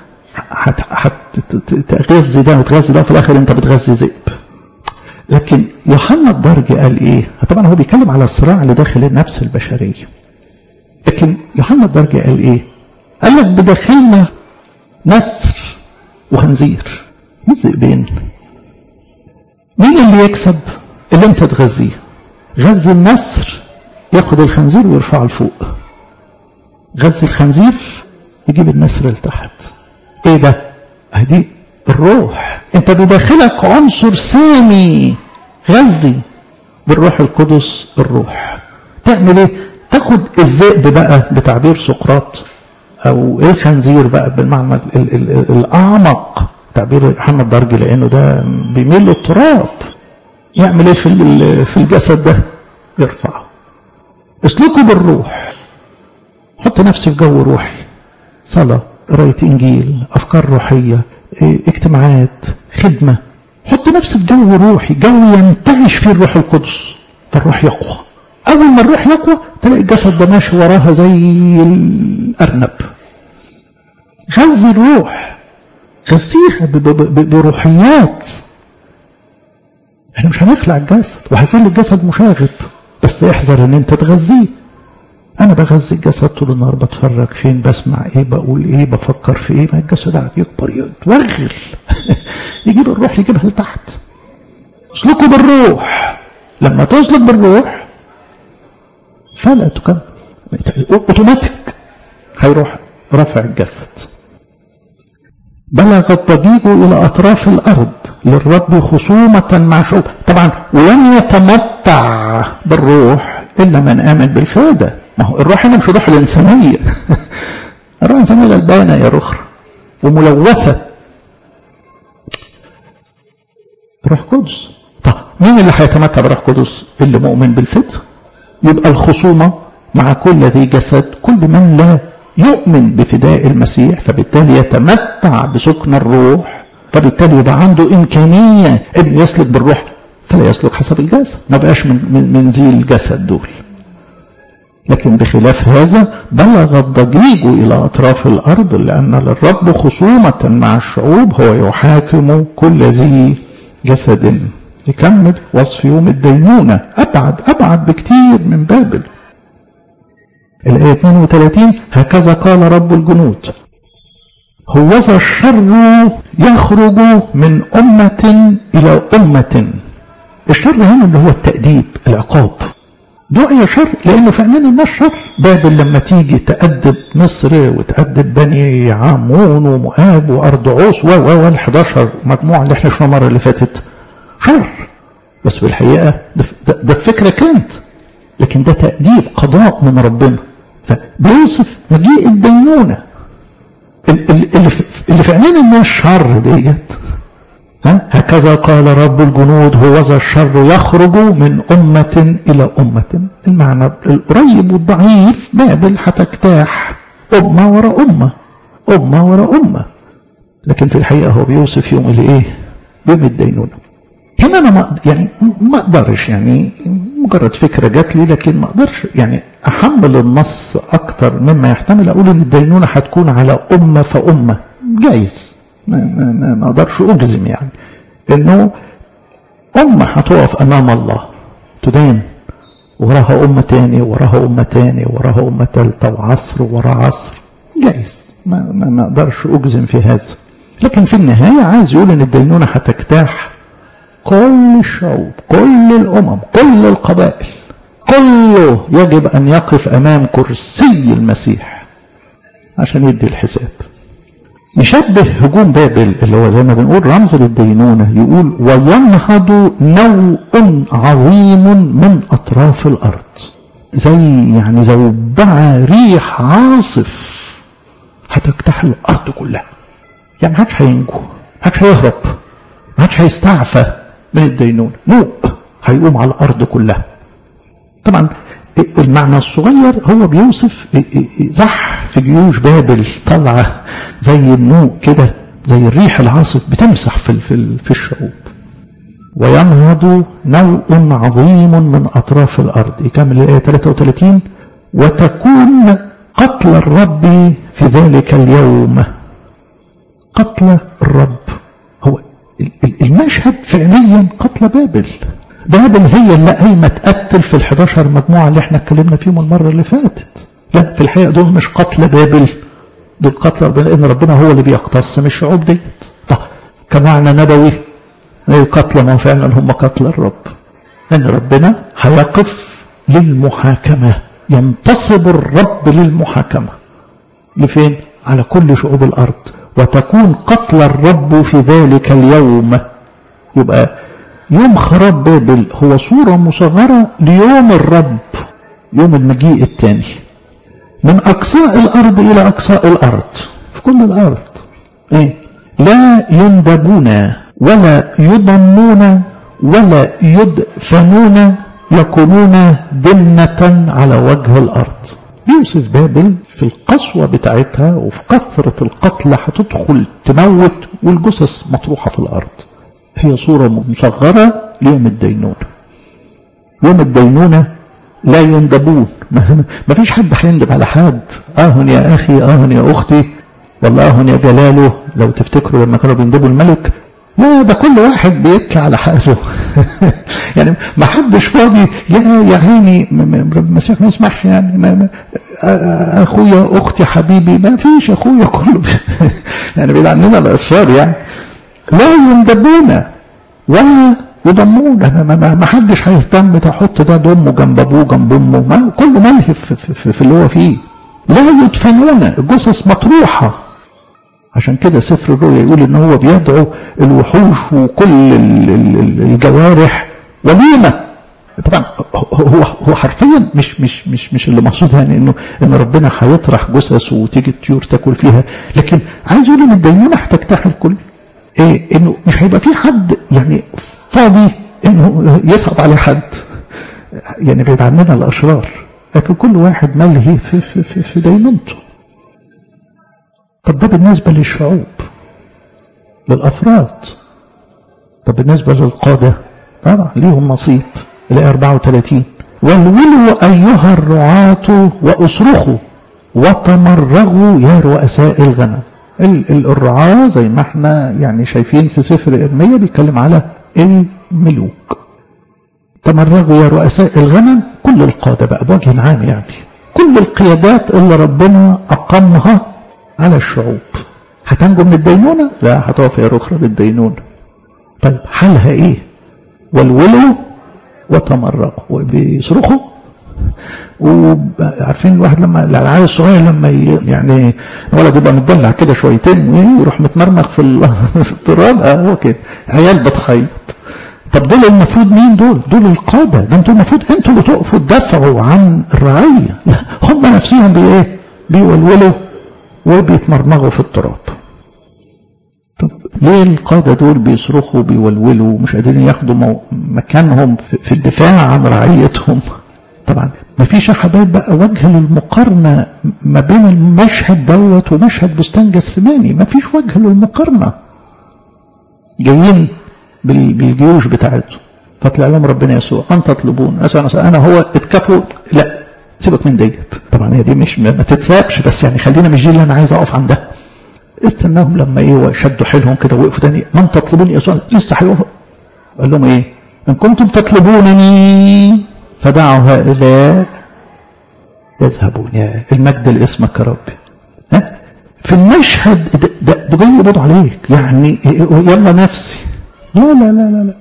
هتغذي ده وتغذي ده وفي الآخر أنت بتغذي ذئب لكن يوحنا الدرجي قال إيه؟ طبعا هو بيتكلم على الصراع اللي داخل النفس البشرية لكن يوحنا الدرجي قال إيه؟ قال لك بداخلنا نسر وخنزير مش ذئبين مين اللي يكسب؟ اللي أنت تغذيه غذي النسر ياخد الخنزير ويرفعه لفوق غذي الخنزير يجيب النسر لتحت ايه ده دي الروح انت بداخلك عنصر سامي غذي بالروح القدس الروح تعمل ايه تاخد الذئب بقى بتعبير سقراط او ايه الخنزير بقى بالمعنى ال ال ال الاعمق تعبير محمد درجي لانه ده بيميل للتراب يعمل ايه في في الجسد ده يرفعه اسلكوا بالروح حط نفسي في جو روحي صلاة قراية إنجيل أفكار روحية اجتماعات خدمة حط نفسي في جو روحي جو ينتعش فيه الروح القدس فالروح يقوى أول ما الروح يقوى تلاقي الجسد ده ماشي وراها زي الأرنب غذي الروح غذيها بروحيات احنا مش هنخلع الجسد وهيظل الجسد مشاغب بس احذر ان انت تغذيه انا بغذي الجسد طول النهار بتفرج فين بسمع ايه بقول ايه بفكر في ايه ما الجسد قاعد يكبر يتوغل يجيب الروح يجيبها لتحت اسلكوا بالروح لما تسلك بالروح فلا تكمل اوتوماتيك هيروح رفع الجسد بلغ الضجيج إلى أطراف الأرض للرب خصومة مع شعوب طبعا ولم يتمتع بالروح إلا من آمن بالفادة ما هو الروح هنا مش الروح الإنسانية الروح الإنسانية غلبانة يا رخر وملوثة روح قدس طب مين اللي هيتمتع بروح قدس اللي مؤمن بالفدء يبقى الخصومة مع كل ذي جسد كل من لا يؤمن بفداء المسيح فبالتالي يتمتع بسكن الروح فبالتالي يبقى عنده إمكانية أن يسلك بالروح فلا يسلك حسب الجسد ما بقاش من, من, من ذي الجسد دول لكن بخلاف هذا بلغ الضجيج إلى أطراف الأرض لأن للرب خصومة مع الشعوب هو يحاكم كل ذي جسد يكمل وصف يوم الدينونة أبعد أبعد بكتير من بابل الآية 32 هكذا قال رب الجنود هوذا الشر يخرج من أمة إلى أمة الشر هنا اللي هو التأديب العقاب دعي شر لأنه في عينين الناس شر بابل لما تيجي تأدب مصر وتأدب بني عامون ومؤاب وأرض عوس و و وال 11 مجموعة اللي احنا شفنا المرة اللي فاتت شر بس في الحقيقة ده, ده الفكرة كانت لكن ده تأديب قضاء من ربنا فبيوصف مجيء الدينونة اللي في, اللي في عينين الناس شر ديت ها هكذا قال رب الجنود هوذا الشر يخرج من أمة إلى أمة المعنى القريب والضعيف بابل هتجتاح أمة وراء أمة أمة وراء أمة لكن في الحقيقة هو بيوصف يوم الإيه يوم الدينونة هنا أنا ما يعني ما أقدرش يعني مجرد فكرة جات لي لكن ما أقدرش يعني أحمل النص أكتر مما يحتمل أقول إن الدينونة هتكون على أمة فأمة جايز ما, ما, ما أقدرش أجزم يعني إنه أمة هتقف أمام الله تدين وراها أمة تاني وراها أمة تاني وراها أمة تالتة وعصر ورا عصر جايز ما, ما, ما اقدرش اجزم في هذا لكن في النهاية عايز يقول ان الدينونة هتجتاح كل الشعوب كل الامم كل القبائل كله يجب ان يقف امام كرسي المسيح عشان يدي الحساب يشبه هجوم بابل اللي هو زي ما بنقول رمز للدينونة يقول وينهض نوء عظيم من أطراف الأرض زي يعني زوبعة ريح عاصف هتجتاح الأرض كلها يعني ما حدش هينجو ما حدش هيهرب ما حدش هيستعفى من الدينونة نوء هيقوم على الأرض كلها طبعا المعنى الصغير هو بيوصف زح في جيوش بابل طالعة زي النوء كده زي الريح العاصف بتمسح في في, في الشعوب وينهض نوء عظيم من أطراف الأرض يكمل الآية 33 وتكون قتل الرب في ذلك اليوم قتل الرب هو المشهد فعليا قتل بابل بابل هي اللي قايمه تقتل في ال11 مجموعه اللي احنا اتكلمنا فيهم المره اللي فاتت لا في الحقيقه دول مش قتل بابل دول قتل ربنا لان ربنا هو اللي بيقتص من الشعوب دي طب كمعنى نبوي قتل ما فعلا هم قتل الرب ان ربنا هيقف للمحاكمه ينتصب الرب للمحاكمه لفين على كل شعوب الارض وتكون قتل الرب في ذلك اليوم يبقى يوم خراب بابل هو صورة مصغرة ليوم الرب يوم المجيء الثاني من أقصاء الأرض إلى أقصاء الأرض في كل الأرض إيه؟ لا يندبون ولا يضمون ولا يدفنون يكونون دنة على وجه الأرض يوسف بابل في القسوة بتاعتها وفي كثرة القتلى هتدخل تموت والجثث مطروحة في الأرض هي صورة مصغرة ليوم الدينونة يوم الدينونة لا يندبون ما فيش حد هيندب على حد آه يا أخي آه يا أختي والله آه يا جلاله لو تفتكروا لما كانوا بيندبوا الملك لا ده كل واحد بيبكي على حاله يعني ما حدش فاضي يا يا عيني المسيح ما يسمحش يعني ما ما اخويا اختي حبيبي ما فيش اخويا كله يعني بعيد عننا الاشرار يعني لا يندبون ولا يضمون ما, ما حدش هيهتم تحط ده ضمه جنب ابوه جنب امه ما كله ملهي في, في, في اللي هو فيه لا يدفنون الجثث مطروحه عشان كده سفر الرؤيا يقول ان هو بيدعو الوحوش وكل الجوارح وليمه طبعا هو هو حرفيا مش مش مش مش اللي مقصود يعني انه ان ربنا هيطرح جثث وتيجي الطيور تاكل فيها لكن عايز يقول ان الدينونه هتجتاح الكل إيه انه مش هيبقى في حد يعني فاضي انه يصعب عليه حد يعني بعيد عننا الاشرار لكن كل واحد ملهي في في في, في دينونته طب ده بالنسبة للشعوب للأفراد طب بالنسبة للقادة طبعا ليهم نصيب الآية 34 والولوا أيها الرعاة وأصرخوا وتمرغوا يا رؤساء الغنم الرعاة زي ما احنا يعني شايفين في سفر إرميا بيتكلم على الملوك تمرغوا يا رؤساء الغنم كل القادة بقى بوجه عام يعني كل القيادات اللي ربنا أقامها على الشعوب هتنجو من الدينونة لا هتقف يا رخرة بالدينونة طيب حالها ايه والولوا وتمرقوا وبيصرخوا وعارفين الواحد لما العيال الصغير لما يعني الولد يبقى متدلع كده شويتين ويروح متمرمغ في التراب اه كده عيال بتخيط طب دول المفروض مين دول؟ دول القاده ده انتوا المفروض انتوا اللي تقفوا تدافعوا عن الرعيه هم نفسهم بايه؟ بيولولوا وبيتمرمغوا في التراب طب ليه القادة دول بيصرخوا بيولولوا ومش قادرين ياخدوا مكانهم في الدفاع عن رعيتهم طبعا ما فيش يا حبايب بقى وجه للمقارنة ما بين المشهد دوت ومشهد بستان جسماني ما فيش وجه للمقارنة جايين بالجيوش بتاعتهم فطلع لهم ربنا يسوع أن تطلبون أنا هو اتكفوا لا سيبك من ديت طبعا هي دي مش ما تتسابش بس يعني خلينا مش دي اللي انا عايز اقف عندها استناهم لما ايه شدوا حيلهم كده وقفوا تاني من تطلبون يسوع لسه هيقفوا قال لهم ايه ان كنتم تطلبونني فدعوا هؤلاء يذهبون يا المجد لاسمك يا رب ها في المشهد ده, ده, ده جاي يقبض عليك يعني يلا نفسي لا لا لا لا لا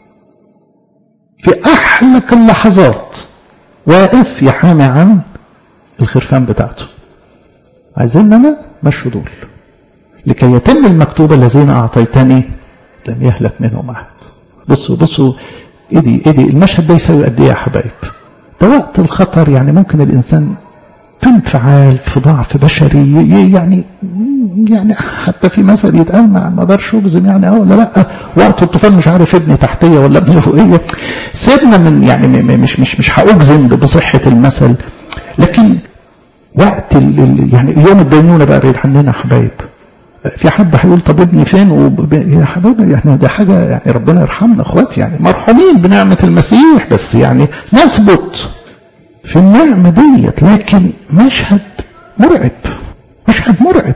في احلك اللحظات واقف يحامي عن الخرفان بتاعته عايزين انا مشوا دول لكي يتم المكتوب الذين اعطيتني لم يهلك منهم احد بصوا بصوا ايدي ايدي المشهد ده يساوي قد ايه يا حبايب ده وقت الخطر يعني ممكن الانسان في انفعال في ضعف بشري يعني يعني حتى في مثل يتقال ما اقدرش اجزم يعني اه ولا لا وقت الطوفان مش عارف ابني تحتيه ولا ابني فوقيه سيبنا من يعني مش مش مش هاجزم بصحه المثل لكن وقت ال يعني يوم الدينونه بقى بعيد عننا يا حبايب في حد هيقول طب ابني فين وب... يا حبايبي يعني ده حاجه يعني ربنا يرحمنا اخواتي يعني مرحومين بنعمه المسيح بس يعني نثبت في النعمه ديت لكن مشهد مرعب مشهد مرعب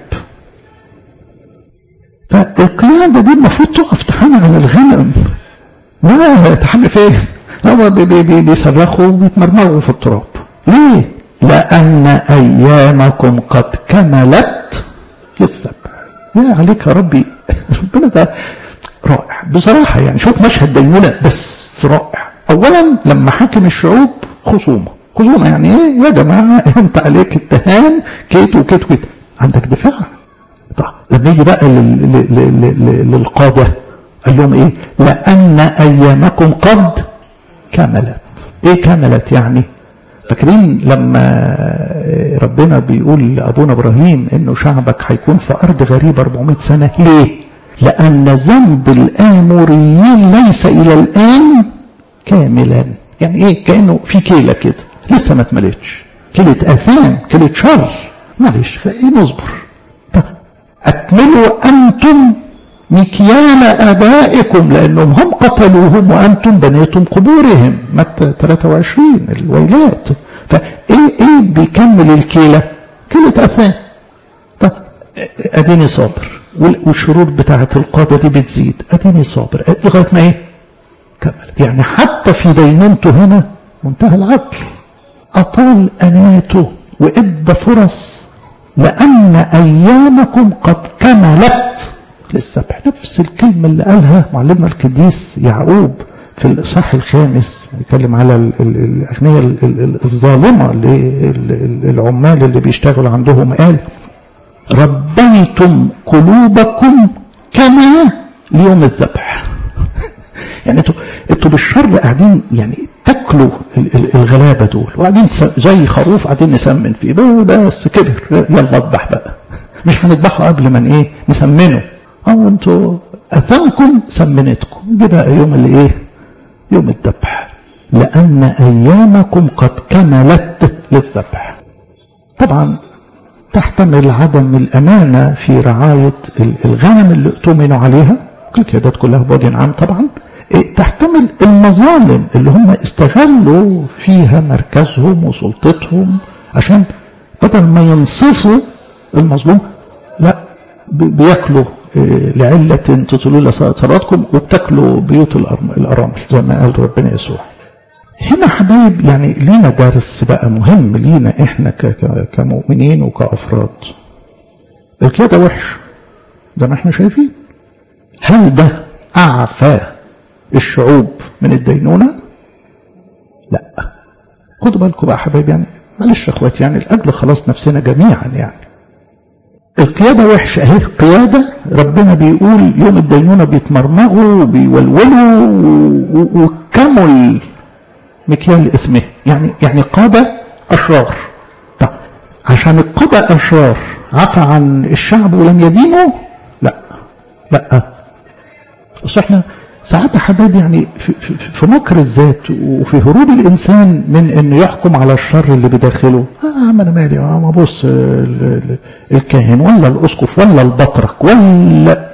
فالقياده دي المفروض تقف تحامي عن الغنم لا تحامي فين؟ هو بي بي بي بيصرخوا وبيتمرمغوا في التراب ليه؟ لأن أيامكم قد كملت للسبع يا عليك يا ربي ربنا ده رائع بصراحة يعني شوف مشهد دينونة بس رائع أولا لما حاكم الشعوب خصومة خصومة يعني ايه يا جماعة انت عليك اتهام كيت وكيت وكيت عندك دفاع طيب لما يجي بقى للقادة قال لهم ايه لأن أيامكم قد كملت ايه كملت يعني فاكرين لما ربنا بيقول لأبونا إبراهيم إنه شعبك هيكون في أرض غريبة 400 سنة ليه؟ لأن ذنب الآموريين ليس إلى الآن كاملا يعني إيه كأنه في كيلة كده لسه ما اتملتش كيلة أثام كيلة شر معلش إيه نصبر طب أكملوا أنتم مكيال آبائكم لأنهم هم قتلوهم وأنتم بنيتم قبورهم متى 23 الويلات فإيه إيه بيكمل الكيلة كيلة أثام طب أديني صابر والشرور بتاعة القادة دي بتزيد أديني صابر لغاية ما إيه كملت يعني حتى في دينونته هنا منتهى العدل أطال أناته وإدى فرص لأن أيامكم قد كملت للسبح نفس الكلمة اللي قالها معلمنا القديس يعقوب في الإصحاح الخامس بيتكلم على الأغنية الظالمة العمال اللي بيشتغلوا عندهم قال ربيتم قلوبكم كما ليوم الذبح يعني انتوا انتوا بالشر قاعدين يعني تاكلوا الغلابه دول وقاعدين زي خروف قاعدين نسمن فيه بس كبر يلا اذبح بقى مش هنذبحه قبل ما ايه نسمنه او انتوا اثامكم سمنتكم جه بقى يوم اللي ايه يوم الذبح لان ايامكم قد كملت للذبح طبعا تحتمل عدم الامانه في رعايه الغنم اللي اؤتمنوا عليها القيادات كلها بوجه عام طبعا تحتمل المظالم اللي هم استغلوا فيها مركزهم وسلطتهم عشان بدل ما ينصفوا المظلوم لا بياكلوا لعلة تطلوا ثرواتكم وبتاكلوا بيوت الأرامل زي ما قال ربنا يسوع هنا حبايب يعني لينا درس بقى مهم لينا احنا كمؤمنين وكأفراد القيادة وحش زي ما احنا شايفين هل ده أعفى الشعوب من الدينونة لا خدوا بالكم بقى حبايب يعني معلش يا اخواتي يعني الأجل خلاص نفسنا جميعا يعني القيادة وحشة اهي قيادة ربنا بيقول يوم الدينونة بيتمرمغوا وبيولولوا وكمل مكيال إثمه يعني يعني قادة أشرار طب عشان القادة أشرار عفى عن الشعب ولم يدينوا لا لا بس احنا ساعات يا حبايبي يعني في, في, في مكر الذات وفي هروب الانسان من انه يحكم على الشر اللي بداخله اه ما انا مالي اه ما بص الكاهن ولا الاسقف ولا البطرك ولا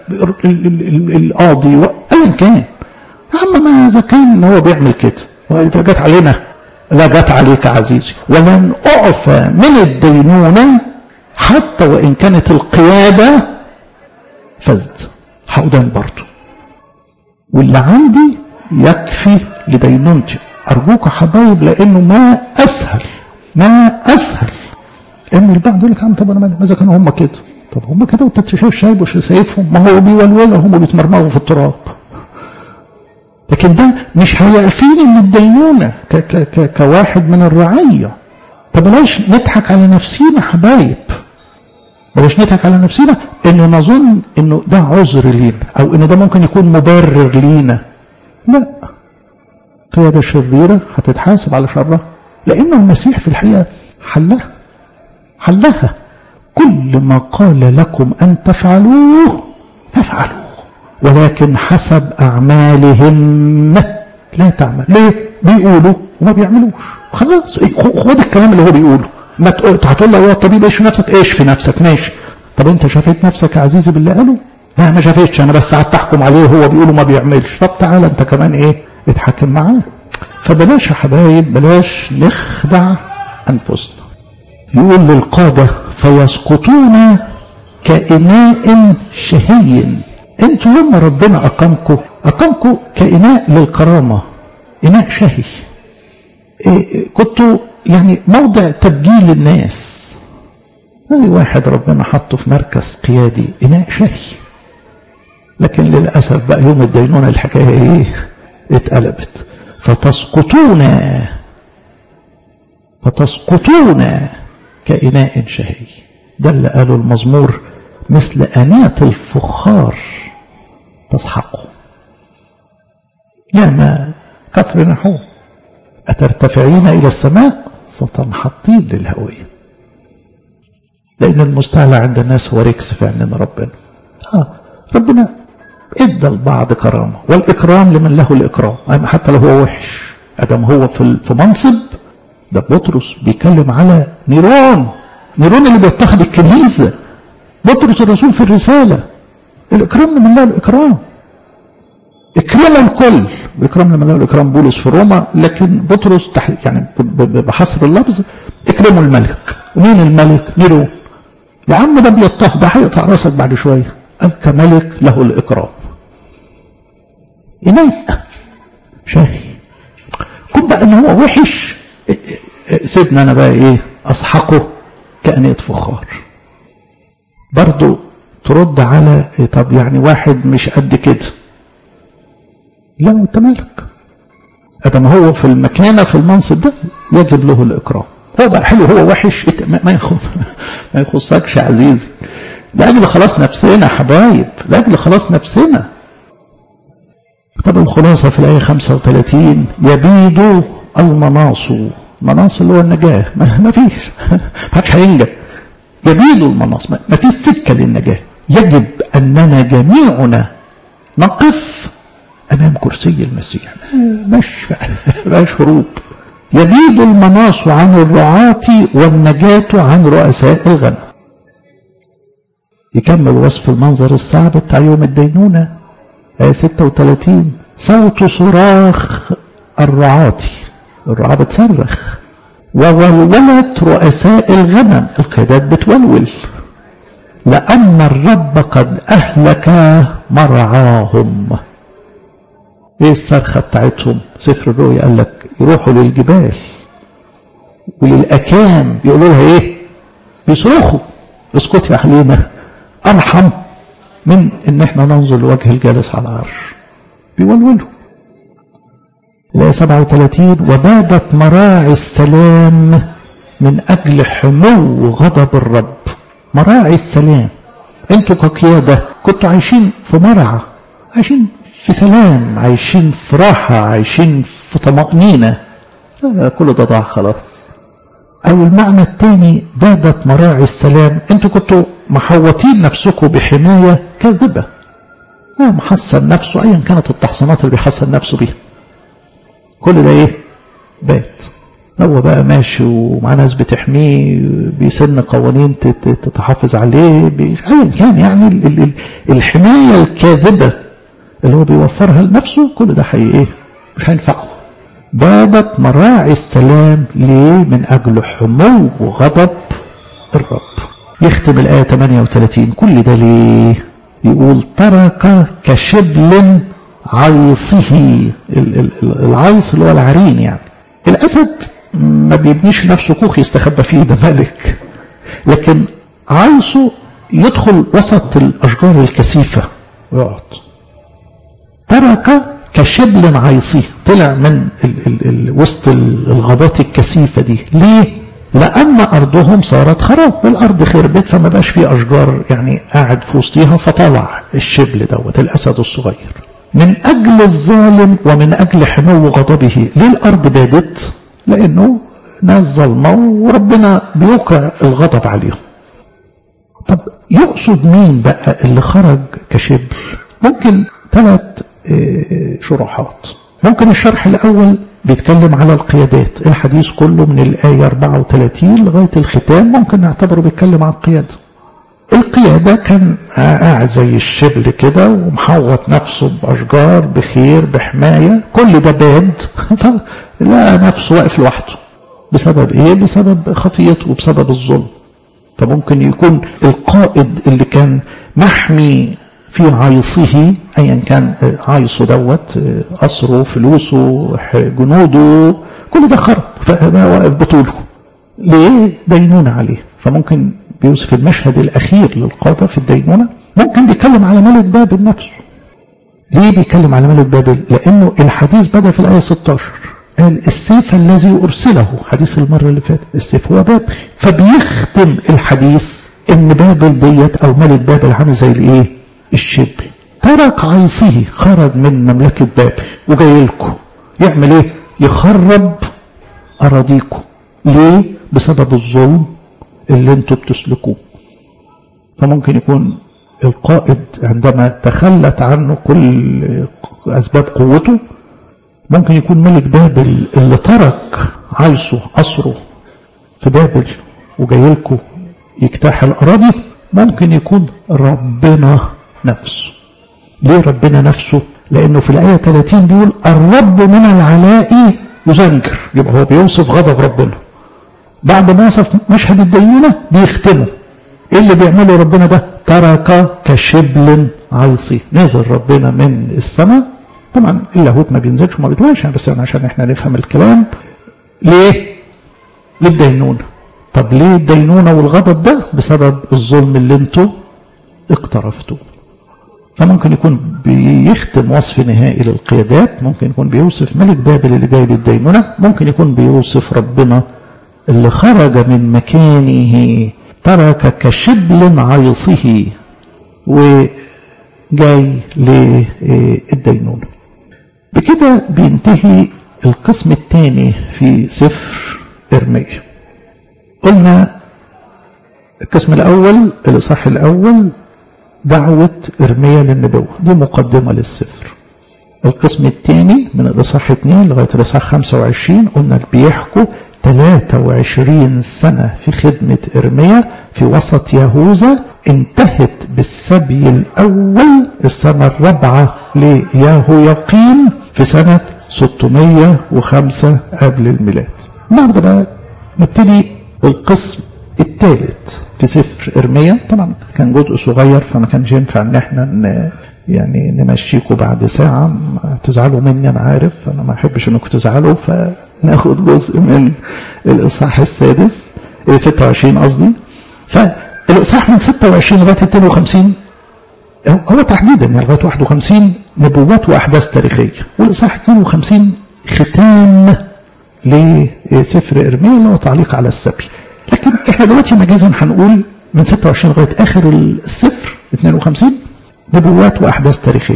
القاضي ايا كان يا عم ما اذا كان هو بيعمل كده واذا جت علينا لا جت عليك عزيزي ولن اعفى من الدينونه حتى وان كانت القياده فزد هقدم برضه واللي عندي يكفي لدينونتي أرجوك حبايب لأنه ما أسهل ما أسهل إن البعض يقول لك عم طب أنا ماذا كانوا هم كده طب هم كده وانت شايف شايب شايفهم ما هو بيولولهم وبيتمرمغوا في التراب لكن ده مش هيعفيني من الدينونة ك ك ك كواحد من الرعية طب بلاش نضحك على نفسينا حبايب بلاش نضحك على نفسنا انه نظن انه ده عذر لينا او انه ده ممكن يكون مبرر لينا لا قيادة شريرة هتتحاسب على شرها لأن المسيح في الحقيقة حلها حلها كل ما قال لكم أن تفعلوه تفعلوه ولكن حسب أعمالهم لا تعمل ليه بيقولوا وما بيعملوش خلاص خد الكلام اللي هو بيقوله ما هتقول له يا طبيب ايش في نفسك ايش في نفسك ماشي طب انت شافيت نفسك يا عزيزي باللي قاله لا ما شافتش انا بس قعدت احكم عليه وهو بيقول ما بيعملش طب تعالى انت كمان ايه اتحاكم معاه فبلاش يا حبايب بلاش نخدع انفسنا يقول للقادة فيسقطون كإناء شهي انتوا يوم ربنا اقامكم اقامكم كإناء للكرامة إناء شهي إيه كنتوا يعني موضع تبجيل الناس أي واحد ربنا حطه في مركز قيادي إناء شهي لكن للأسف بقى يوم الدينونة الحكاية إيه اتقلبت فتسقطون فتسقطون كإناء شهي ده اللي قاله المزمور مثل أنية الفخار تسحقه يا ما كفر نحو أترتفعين إلى السماء ستنحطين للهوية لأن المستعلى عند الناس هو ركس في عيننا ربنا آه ربنا ادى البعض كرامة والإكرام لمن له الإكرام أما حتى لو هو وحش أدم هو في في منصب ده بطرس بيتكلم على نيرون نيرون اللي بيضطهد الكنيسة بطرس الرسول في الرسالة الإكرام لمن له الإكرام إكرام الكل بإكرام لمن له الإكرام بولس في روما لكن بطرس يعني بحصر اللفظ إكرام الملك ومين الملك نيرون يا عم ده بيضطهد ده هيقطع راسك بعد شوية قال كملك له الإكرام إناء شاهي كن بقى إن هو وحش سيبنا أنا بقى إيه أسحقه كأنية فخار برضو ترد على إيه طب يعني واحد مش قد كده لا انت مالك ادم هو في المكانة في المنصب ده يجب له الإكرام هو بقى حلو هو وحش ما يخص ما يخصكش عزيزي لأجل خلاص نفسنا حبايب لأجل خلاص نفسنا طب الخلاصة في الآية 35 يبيد المناص مناص اللي هو النجاة ما فيش ما حدش هينجح يبيد المناص ما فيش سكة للنجاة يجب أننا جميعنا نقف أمام كرسي المسيح مش مش هروب يبيد المناص عن الرعاة والنجاة عن رؤساء الغنم يكمل وصف المنظر الصعب بتاع يوم الدينونة آية 36 صوت صراخ الرعاة الرعاة بتصرخ وولولة رؤساء الغنم القيادات بتولول لأن الرب قد أهلك مرعاهم ايه الصرخة بتاعتهم سفر الرؤيا قال لك يروحوا للجبال وللأكام يقولوا لها ايه بيصرخوا اسكتي يا حليمة أرحم من ان احنا ننظر لوجه الجالس على العرش بيولولوا الآية 37 وبادت مراعي السلام من أجل حمو غضب الرب مراعي السلام انتوا كقيادة كنتوا عايشين في مرعى عايشين في سلام عايشين في راحة عايشين في طمأنينة كل ده ضاع خلاص أو المعنى الثاني بادت مراعي السلام انتوا كنتوا محوطين نفسكم بحماية كاذبة لا محصن نفسه أيا كانت التحصينات اللي بيحصن نفسه بيها كل ده ايه بات هو بقى ماشي ومع ناس بتحميه بيسن قوانين تتحافظ عليه ايا كان يعني الحماية الكاذبة اللي هو بيوفرها لنفسه كل ده حي ايه مش هينفعه بابت مراعي السلام ليه من اجل حمو وغضب الرب يختم الآية 38 كل ده ليه يقول ترك كشبل عيصه العيص اللي هو العرين يعني الأسد ما بيبنيش نفسه كوخ يستخبى فيه ده ملك لكن عيصه يدخل وسط الأشجار الكثيفة ويقعد ترك كشبل عيصي طلع من ال ال ال وسط الغابات الكثيفة دي ليه؟ لأن أرضهم صارت خراب والأرض خربت فما بقاش فيه أشجار يعني قاعد في وسطها فطلع الشبل دوت الأسد الصغير من أجل الظالم ومن أجل حمو غضبه ليه الأرض بادت؟ لأنه ناس ظلمة وربنا بيوقع الغضب عليهم طب يقصد مين بقى اللي خرج كشبل ممكن ثلاث شروحات ممكن الشرح الأول بيتكلم على القيادات الحديث كله من الآية 34 لغاية الختام ممكن نعتبره بيتكلم عن القيادة القيادة كان قاعد زي الشبل كده ومحوط نفسه بأشجار بخير بحماية كل ده باد فلقى نفسه واقف لوحده بسبب ايه بسبب خطيته وبسبب الظلم فممكن يكون القائد اللي كان محمي في عيصه ايا كان عيصه دوت قصره فلوسه جنوده كل ده خرب فبقى واقف بطوله ليه دينونة عليه فممكن بيوصف المشهد الاخير للقادة في الدينونة ممكن بيتكلم على ملك بابل نفسه ليه بيتكلم على ملك بابل لانه الحديث بدا في الايه 16 قال السيف الذي ارسله حديث المره اللي فاتت السيف هو بابل فبيختم الحديث ان بابل ديت او ملك بابل عامل زي الايه الشبل ترك عيصه خرج من مملكة بابل وجاي لكم يعمل ايه يخرب اراضيكم ليه بسبب الظلم اللي انتوا بتسلكوه فممكن يكون القائد عندما تخلت عنه كل اسباب قوته ممكن يكون ملك بابل اللي ترك عيصه قصره في بابل وجاي لكم يجتاح الاراضي ممكن يكون ربنا نفسه ليه ربنا نفسه لانه في الايه 30 بيقول الرب من العلاء يزنجر يبقى هو بيوصف غضب ربنا بعد ما وصف مشهد الدينونه بيختمه ايه اللي بيعمله ربنا ده ترك كشبل عيصي نزل ربنا من السماء طبعا اللاهوت ما بينزلش وما بيطلعش بس عشان احنا نفهم الكلام ليه للدينونه طب ليه الدينونه والغضب ده بسبب الظلم اللي انتوا اقترفتوه فممكن يكون بيختم وصف نهائي للقيادات ممكن يكون بيوصف ملك بابل اللي جاي للدينونة ممكن يكون بيوصف ربنا اللي خرج من مكانه ترك كشبل عيصه وجاي للدينونة بكده بينتهي القسم الثاني في سفر إرميا قلنا القسم الأول الإصحاح الأول دعوة إرميا للنبوة دي مقدمة للسفر القسم الثاني من الإصحاح 2 لغاية الإصحاح 25 قلنا بيحكوا 23 سنة في خدمة إرميا في وسط يهوذا انتهت بالسبي الأول السنة الرابعة ليهويقيم في سنة 605 قبل الميلاد النهارده بقى نبتدي القسم الثالث في سفر إرميا طبعا كان جزء صغير فما كانش ينفع ان احنا ن... يعني نمشيكوا بعد ساعة تزعلوا مني أنا عارف أنا ما أحبش إنكم تزعلوا فناخد جزء من الإصحاح السادس 26 قصدي فالإصحاح من 26 لغاية 52 هو تحديدا يعني لغاية 51 نبوات وأحداث تاريخية والإصحاح 52 ختام لسفر إرميا اللي هو تعليق على السبي لكن احنا دلوقتي مجازا هنقول من 26 لغايه اخر السفر 52 نبوات واحداث تاريخيه.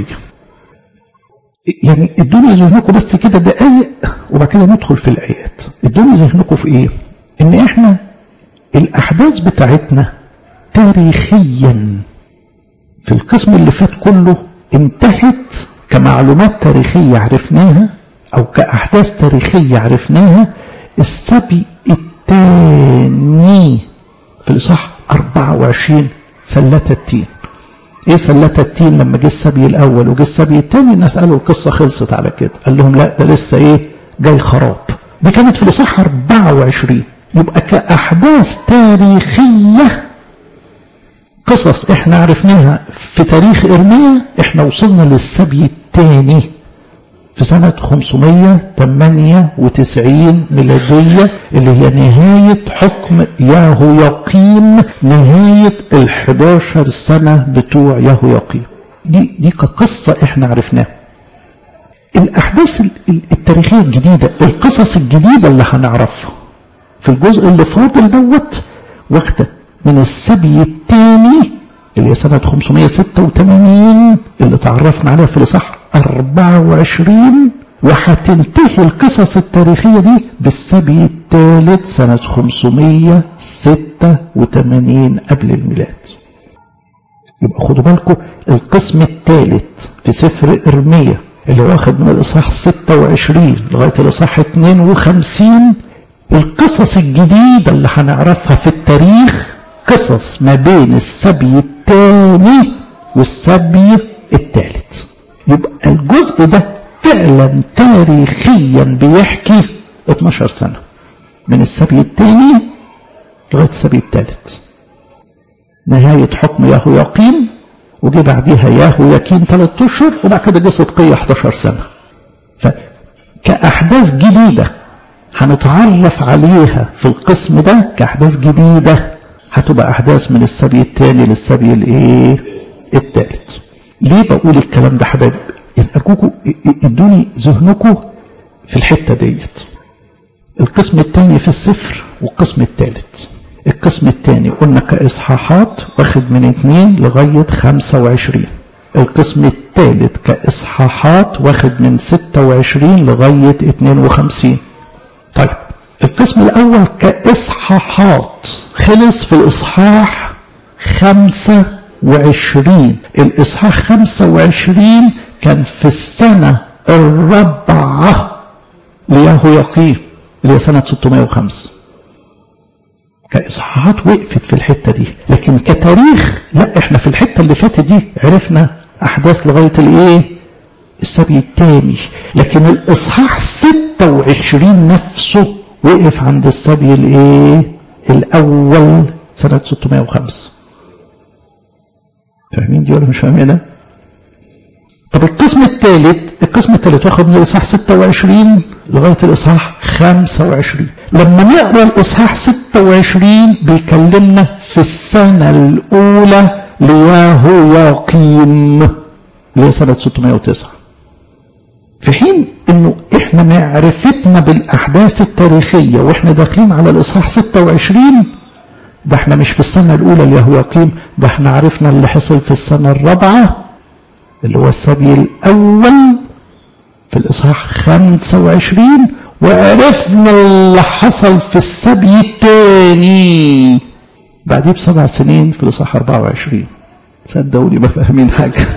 يعني ادوني ذهنكم بس كده دقايق وبعد كده ندخل في الايات. ادوني ذهنكم في ايه؟ ان احنا الاحداث بتاعتنا تاريخيا في القسم اللي فات كله انتهت كمعلومات تاريخيه عرفناها او كاحداث تاريخيه عرفناها السبي الثاني في الإصحاح 24 سلة التين ايه سلة التين لما جه السبي الاول وجه السبي الثاني الناس قالوا القصة خلصت على كده قال لهم لا ده لسه ايه جاي خراب دي كانت في الإصحاح 24 يبقى كأحداث تاريخية قصص احنا عرفناها في تاريخ ارميا احنا وصلنا للسبي الثاني في سنة 598 ميلادية اللي هي نهاية حكم ياهو يقيم نهاية ال 11 سنة بتوع ياهو يقيم دي دي كقصة احنا عرفناها الأحداث التاريخية الجديدة القصص الجديدة اللي هنعرفها في الجزء اللي فاضل دوت واخدة من السبي الثاني اللي هي سنة 586 اللي تعرفنا عليها في الإصحاح 24 وهتنتهي القصص التاريخية دي بالسبي الثالث سنة 586 قبل الميلاد يبقى خدوا بالكم القسم الثالث في سفر إرميا اللي واخد من الإصحاح 26 لغاية الإصحاح 52 القصص الجديدة اللي هنعرفها في التاريخ قصص ما بين السبي الثاني والسبي الثالث يبقى الجزء ده فعلا تاريخيا بيحكي 12 سنة من السبي الثاني لغاية السبي الثالث نهاية حكم ياهو يقيم وجي بعديها ياهو يكين ثلاث اشهر وبعد كده جه صدقية 11 سنة فكأحداث جديدة هنتعرف عليها في القسم ده كأحداث جديدة هتبقى أحداث من السبي الثاني للسبي الإيه؟ الثالث. ليه بقول الكلام ده حبايب؟ أرجوكم ادوني ذهنكم في الحتة ديت. القسم الثاني في السفر والقسم الثالث. القسم الثاني قلنا كإصحاحات واخد من 2 لغاية 25. القسم الثالث كإصحاحات واخد من 26 لغاية 52. طيب القسم الأول كإصحاحات خلص في الإصحاح 25 الإصحاح 25 كان في السنة الرابعة لياهو يقيم اللي هي سنة 605 كإصحاحات وقفت في الحتة دي لكن كتاريخ لا احنا في الحتة اللي فاتت دي عرفنا أحداث لغاية الإيه؟ السبي التاني لكن الإصحاح 26 نفسه وقف عند السبي الايه الاول سنة 605 فاهمين دي ولا مش فاهمينها طب القسم الثالث القسم الثالث واخد من الاصحاح 26 لغايه الاصحاح 25 لما نقرا الاصحاح 26 بيكلمنا في السنه الاولى لياهو يقيم اللي هي سنه 609 في حين انه احنا معرفتنا بالاحداث التاريخيه واحنا داخلين على الاصحاح 26 ده احنا مش في السنه الاولى ليهوياقيم ده احنا عرفنا اللي حصل في السنه الرابعه اللي هو السبي الاول في الاصحاح 25 وعرفنا اللي حصل في السبي الثاني بعديه بسبع سنين في الاصحاح 24 صدقوني ما فاهمين حاجه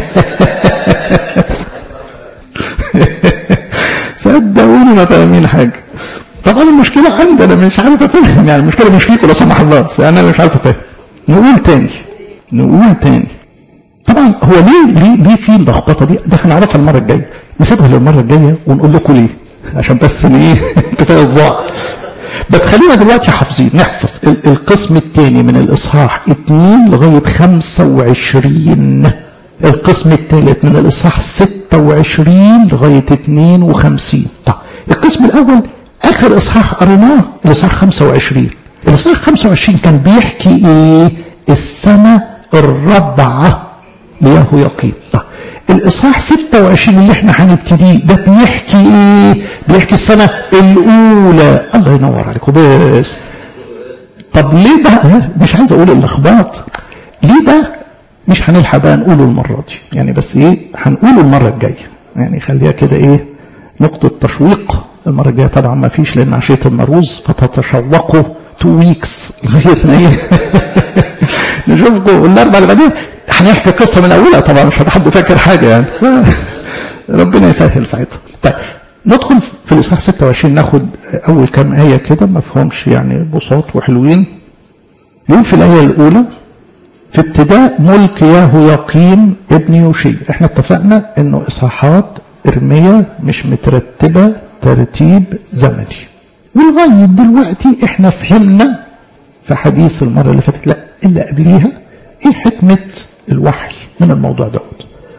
صدقوني ما فاهمين حاجه طبعا المشكله عندي انا مش عارف افهم يعني المشكله مش فيكم لا سمح الله يعني انا مش عارف افهم نقول تاني نقول تاني طبعا هو ليه ليه ليه في اللخبطه دي ده هنعرفها المره الجايه نسيبها للمره الجايه ونقول لكم ليه عشان بس ايه كفايه الضاع بس خلينا دلوقتي حافظين نحفظ القسم الثاني من الاصحاح 2 لغايه 25 القسم الثالث من الاصحاح 26 لغايه 52 طيب القسم الاول اخر اصحاح قريناه الاصحاح 25 الاصحاح 25 كان بيحكي ايه السنه الرابعه لياهو يقيم طيب الاصحاح 26 اللي احنا هنبتديه ده بيحكي ايه بيحكي السنه الاولى الله ينور عليكم بس طب ليه بقى مش عايز اقول الاخباط ليه ده مش هنلحق بقى نقوله المره دي يعني بس ايه هنقوله المره الجايه يعني خليها كده ايه نقطه تشويق المره الجايه طبعا ما فيش لان عشيه النروز فتتشوقوا تو ويكس لغايه ما ايه نشوفكم الاربعه اللي بعدين هنحكي قصه من اولها طبعا مش حد فاكر حاجه يعني ربنا يسهل ساعتها طيب ندخل في الاصحاح 26 ناخد اول كام ايه كده ما فيهمش يعني بساط وحلوين يقول في الايه الاولى في ابتداء ملك ياهو يقيم ابن يوشي احنا اتفقنا انه اصحاحات ارميا مش مترتبه ترتيب زمني ولغايه دلوقتي احنا فهمنا في حديث المره اللي فاتت لا اللي قبليها ايه حكمه الوحي من الموضوع دوت طب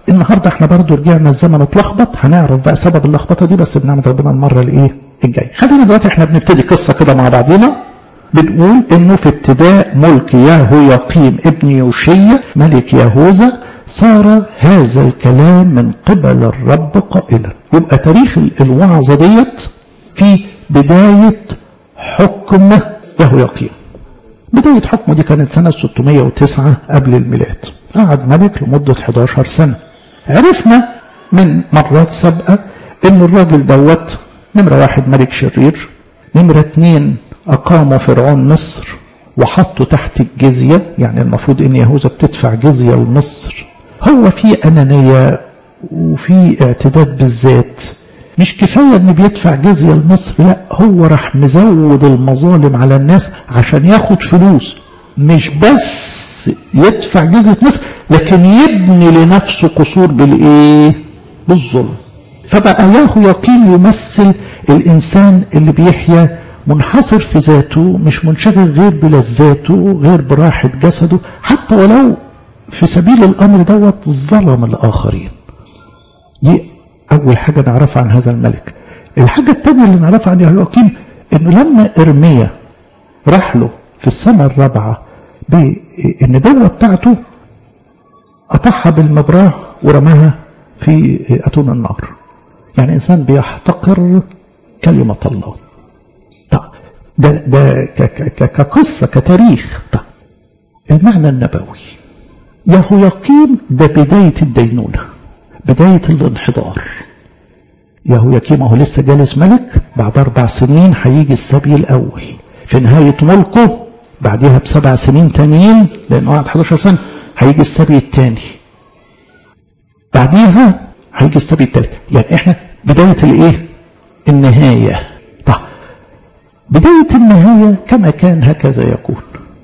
النهارده احنا برضو رجعنا الزمن اتلخبط هنعرف بقى سبب اللخبطه دي بس بنعمه ربنا المره الايه الجايه خلينا دلوقتي احنا بنبتدي قصه كده مع بعضينا بنقول انه في ابتداء ملك يهوياقيم ابن يوشيا ملك يهوذا صار هذا الكلام من قبل الرب قائلا يبقى تاريخ الوعظه ديت في بدايه حكم يهوياقيم بداية حكمه دي كانت سنة 609 قبل الميلاد قعد ملك لمدة 11 سنة عرفنا من مرات سابقة ان الراجل دوت نمرة واحد ملك شرير نمرة اتنين اقاموا فرعون مصر وحطوا تحت الجزية يعني المفروض ان يهوذا بتدفع جزية لمصر هو في انانية وفي اعتداد بالذات مش كفاية ان بيدفع جزية لمصر لا هو راح مزود المظالم على الناس عشان ياخد فلوس مش بس يدفع جزية مصر لكن يبني لنفسه قصور بالايه بالظلم فبقى ياهو يقين يمثل الانسان اللي بيحيا منحصر في ذاته مش منشغل غير بلذاته غير براحة جسده حتى ولو في سبيل الامر دوت ظلم الاخرين دي أول حاجة نعرفها عن هذا الملك الحاجة الثانية اللي نعرفها عن يهوياقيم إنه لما إرميا راح له في السنة الرابعة بالنبوة بتاعته قطعها بالمبراه ورماها في أتون النار يعني إنسان بيحتقر كلمة الله طب ده ده كقصة كتاريخ طب المعنى النبوي يهوياقيم ده بداية الدينونة بداية الانحدار يهوياكيم هو لسه جالس ملك بعد أربع سنين هيجي السبي الأول في نهاية ملكه بعدها بسبع سنين تانيين لأنه قعد 11 سنة هيجي السبي الثاني بعديها هيجي السبي الثالث يعني احنا بداية الايه النهاية طيب بداية النهاية كما كان هكذا يكون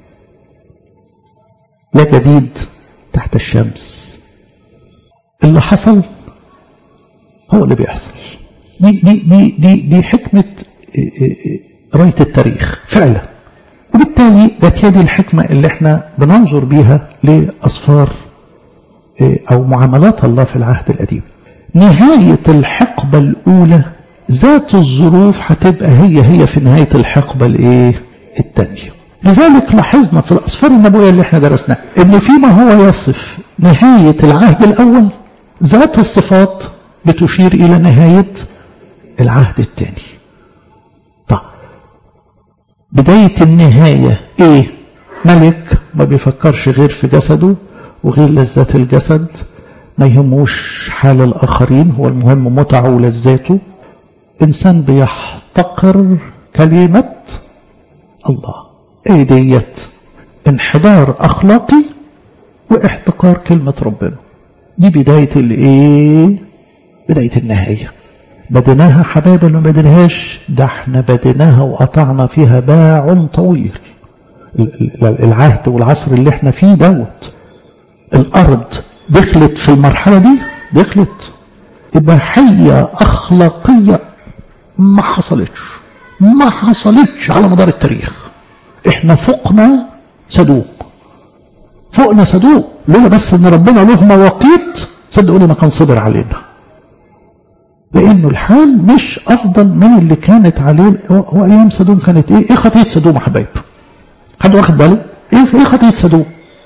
لا جديد تحت الشمس اللي حصل هو اللي بيحصل دي دي دي دي دي حكمة قراية التاريخ فعلا وبالتالي جت هي دي الحكمة اللي احنا بننظر بيها لأصفار أو معاملات الله في العهد القديم نهاية الحقبة الأولى ذات الظروف هتبقى هي هي في نهاية الحقبة الإيه الثانية لذلك لاحظنا في الأصفار النبوية اللي احنا درسناها ان فيما هو يصف نهاية العهد الأول ذات الصفات بتشير إلى نهاية العهد الثاني طيب بداية النهاية ايه ملك ما بيفكرش غير في جسده وغير لذات الجسد ما يهموش حال الآخرين هو المهم متعه ولذاته إنسان بيحتقر كلمة الله ايه ديت انحدار أخلاقي واحتقار كلمة ربنا دي بداية الايه بداية النهاية بديناها حبايب ولا ما بديناهاش ده احنا بديناها وقطعنا فيها باع طويل العهد والعصر اللي احنا فيه دوت الارض دخلت في المرحلة دي دخلت إباحية أخلاقية ما حصلتش ما حصلتش على مدار التاريخ احنا فوقنا سدوم فوقنا سدوم لولا بس ان ربنا له مواقيت صدقوني ما كان صبر علينا لانه الحال مش افضل من اللي كانت عليه هو ايام سدوم كانت ايه ايه خطيه سدوم يا حبايب حد واخد باله ايه ايه خطيه سدوم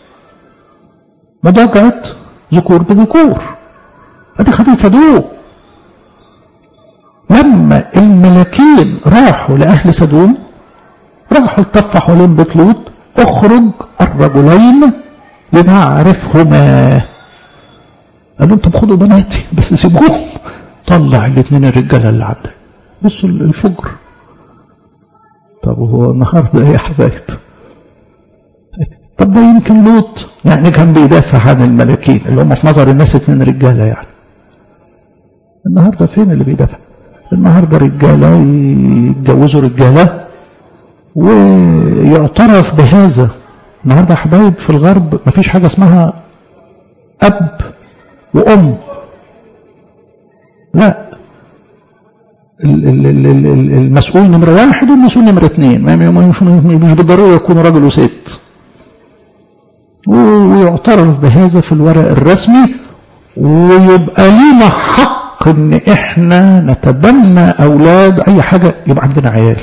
مضاجعه ذكور بذكور ادي خطيه سدوم لما الملاكين راحوا لاهل سدوم راحوا التفوا حوالين بيت لوط اخرج الرجلين لنعرفهما قال لهم طب خدوا بناتي بس سيبوهم طلع الاثنين الرجاله اللي عندك بصوا الفجر طب هو النهارده ايه يا حبايب طب ده يمكن لوط يعني كان بيدافع عن الملاكين اللي هم في نظر الناس اثنين رجاله يعني النهارده فين اللي بيدافع النهارده رجاله يتجوزوا رجاله ويعترف بهذا النهارده يا حبايب في الغرب مفيش حاجه اسمها اب وام لا المسؤول نمرة واحد والمسؤول نمرة اثنين مش, مش بالضرورة يكون راجل وست ويعترف بهذا في الورق الرسمي ويبقى لينا حق ان احنا نتبنى اولاد اي حاجة يبقى عندنا عيال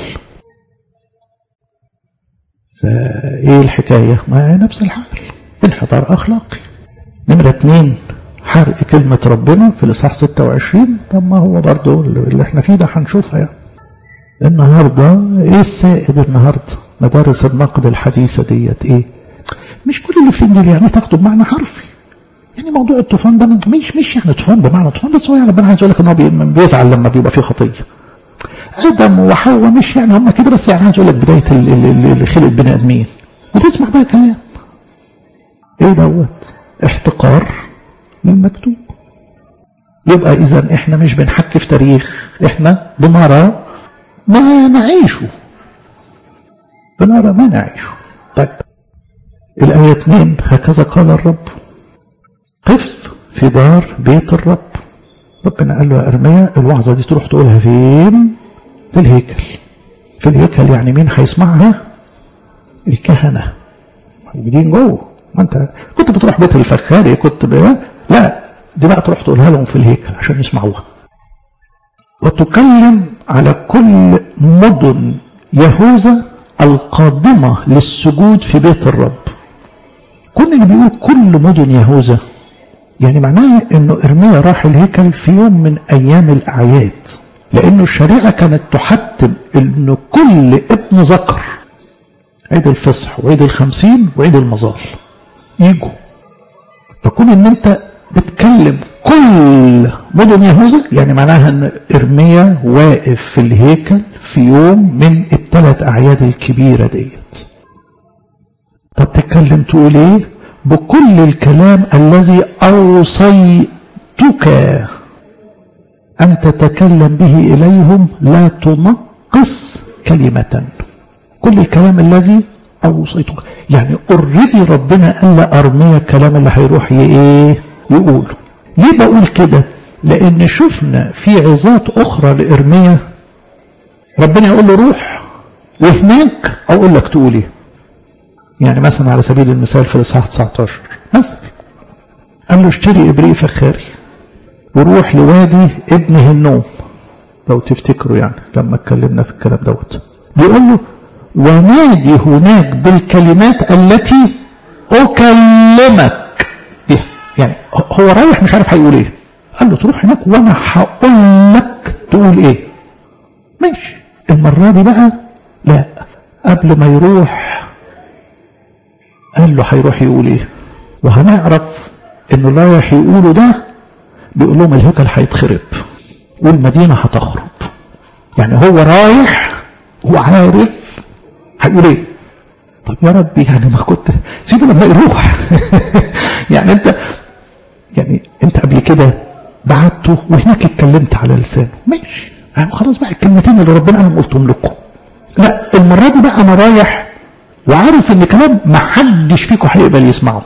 فايه الحكاية ما هي نفس الحال انحدار اخلاقي نمرة اتنين حرق كلمة ربنا في الإصحاح 26 طب ما هو برضو اللي احنا فيه ده هنشوفها يعني. النهاردة ايه السائد النهاردة مدارس النقد الحديثة ديت ايه مش كل اللي في الانجيل يعني تاخده بمعنى حرفي يعني موضوع الطوفان ده مش مش يعني طوفان بمعنى طوفان بس هو يعني ربنا عايز يقول لك ان هو بيزعل لما بيبقى فيه خطيه ادم وحواء مش يعني هم كده بس يعني عايز يقول لك بدايه اللي خلق بني ادمين وتسمع بقى كلام ايه دوت احتقار للمكتوب يبقى اذا احنا مش بنحكي في تاريخ احنا بنرى ما نعيشه بنرى ما نعيشه طيب الآية 2 هكذا قال الرب قف في دار بيت الرب ربنا قال له يا أرميا الوعظة دي تروح تقولها فين في الهيكل في الهيكل يعني مين هيسمعها الكهنة موجودين جوه ما انت كنت بتروح بيت الفخاري كنت ب... لا دي بقى تروح تقولها لهم في الهيكل عشان يسمعوها وتكلم على كل مدن يهوذا القادمة للسجود في بيت الرب كل اللي بيقول كل مدن يهوذا يعني معناه انه ارميا راح الهيكل في يوم من ايام الاعياد لانه الشريعة كانت تحتم ان كل ابن ذكر عيد الفصح وعيد الخمسين وعيد المظال يجوا فكون ان انت بتكلم كل مدن يهوذا يعني معناها ان ارميا واقف في الهيكل في يوم من الثلاث اعياد الكبيره ديت طب تتكلم تقول ايه بكل الكلام الذي اوصيتك ان تتكلم به اليهم لا تنقص كلمه كل الكلام الذي اوصيتك يعني اوريدي ربنا قال لارميا الكلام اللي هيروح ايه يقوله ليه بقول كده لان شفنا في عظات اخرى لارميا ربنا يقول له روح وهناك اقول لك تقول ايه يعني مثلا على سبيل المثال في الاصحاح 19 مثلا قال له اشتري ابريق فخاري وروح لوادي ابن هنوم لو تفتكروا يعني لما اتكلمنا في الكلام دوت بيقول له ونادي هناك بالكلمات التي اكلمك بها يعني هو رايح مش عارف هيقول ايه قال له تروح هناك وانا هقول لك تقول ايه ماشي المره دي بقى لا قبل ما يروح قال له هيروح يقول ايه وهنعرف انه اللي رايح يقوله ده بيقول لهم الهيكل هيتخرب والمدينه هتخرب يعني هو رايح وعارف هيقول ايه طب يا ربي يعني ما كنت سيبه لما يروح يعني انت يعني انت قبل كده بعته وهناك اتكلمت على لسانه ماشي يعني خلاص بقى الكلمتين اللي ربنا انا قلتهم لكم لا المره دي بقى انا رايح وعارف ان كلام ما حدش فيكم هيقبل يسمعه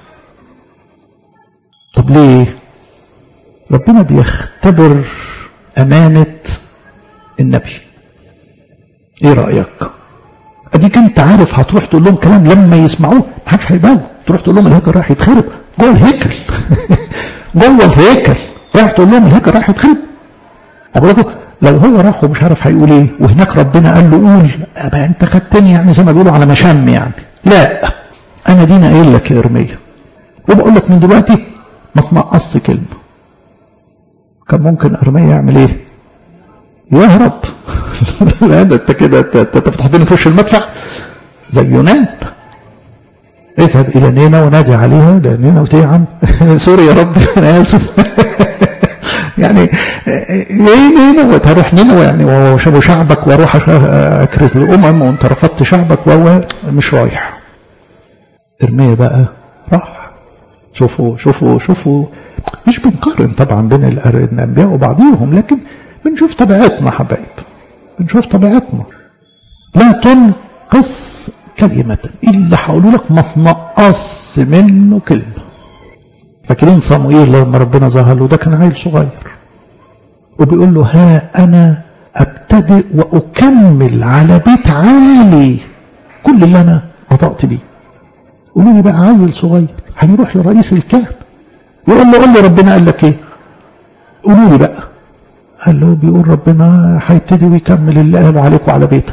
طب ليه ربنا بيختبر امانه النبي ايه رايك اديك انت عارف هتروح تقول لهم كلام لما يسمعوه ما حدش هيبالغ تروح تقول لهم الهيكل رايح يتخرب جوه الهيكل جوه الهيكل رايح تقول لهم الهيكل رايح يتخرب اقول لكم لو هو راح ومش عارف هيقول ايه وهناك ربنا قال له قول ابقى انت خدتني يعني زي ما بيقولوا على مشام يعني لا انا دينا قايل لك يا ارميا وبقول لك من دلوقتي ما تنقصش كلمه كان ممكن ارميا يعمل ايه يهرب لا ده انت كده انت بتحطني في وش المدفع زي يونان اذهب الى نينا ونادي عليها ده نينا قلت يا عم سوري يا رب انا اسف يعني ايه نينا هروح نينا يعني وشعبك واروح اكرز الامم وانت رفضت شعبك وهو مش رايح ارميا بقى راح شوفوا شوفوا شوفوا مش بنقارن طبعا بين الانبياء وبعضهم لكن بنشوف طبيعتنا حبايب بنشوف طبيعتنا لا تنقص كلمة إلا هقول لك ما تنقص منه كلمة فاكرين صموئيل لما ربنا ظهر له ده كان عيل صغير وبيقول له ها أنا أبتدئ وأكمل على بيت عالي كل اللي أنا نطقت بيه قولوا لي بقى عيل صغير هيروح لرئيس الكهنة يقول له قول لي ربنا قال لك ايه قولوا لي بقى قال له بيقول ربنا هيبتدي ويكمل اللي قاله عليك وعلى بيتك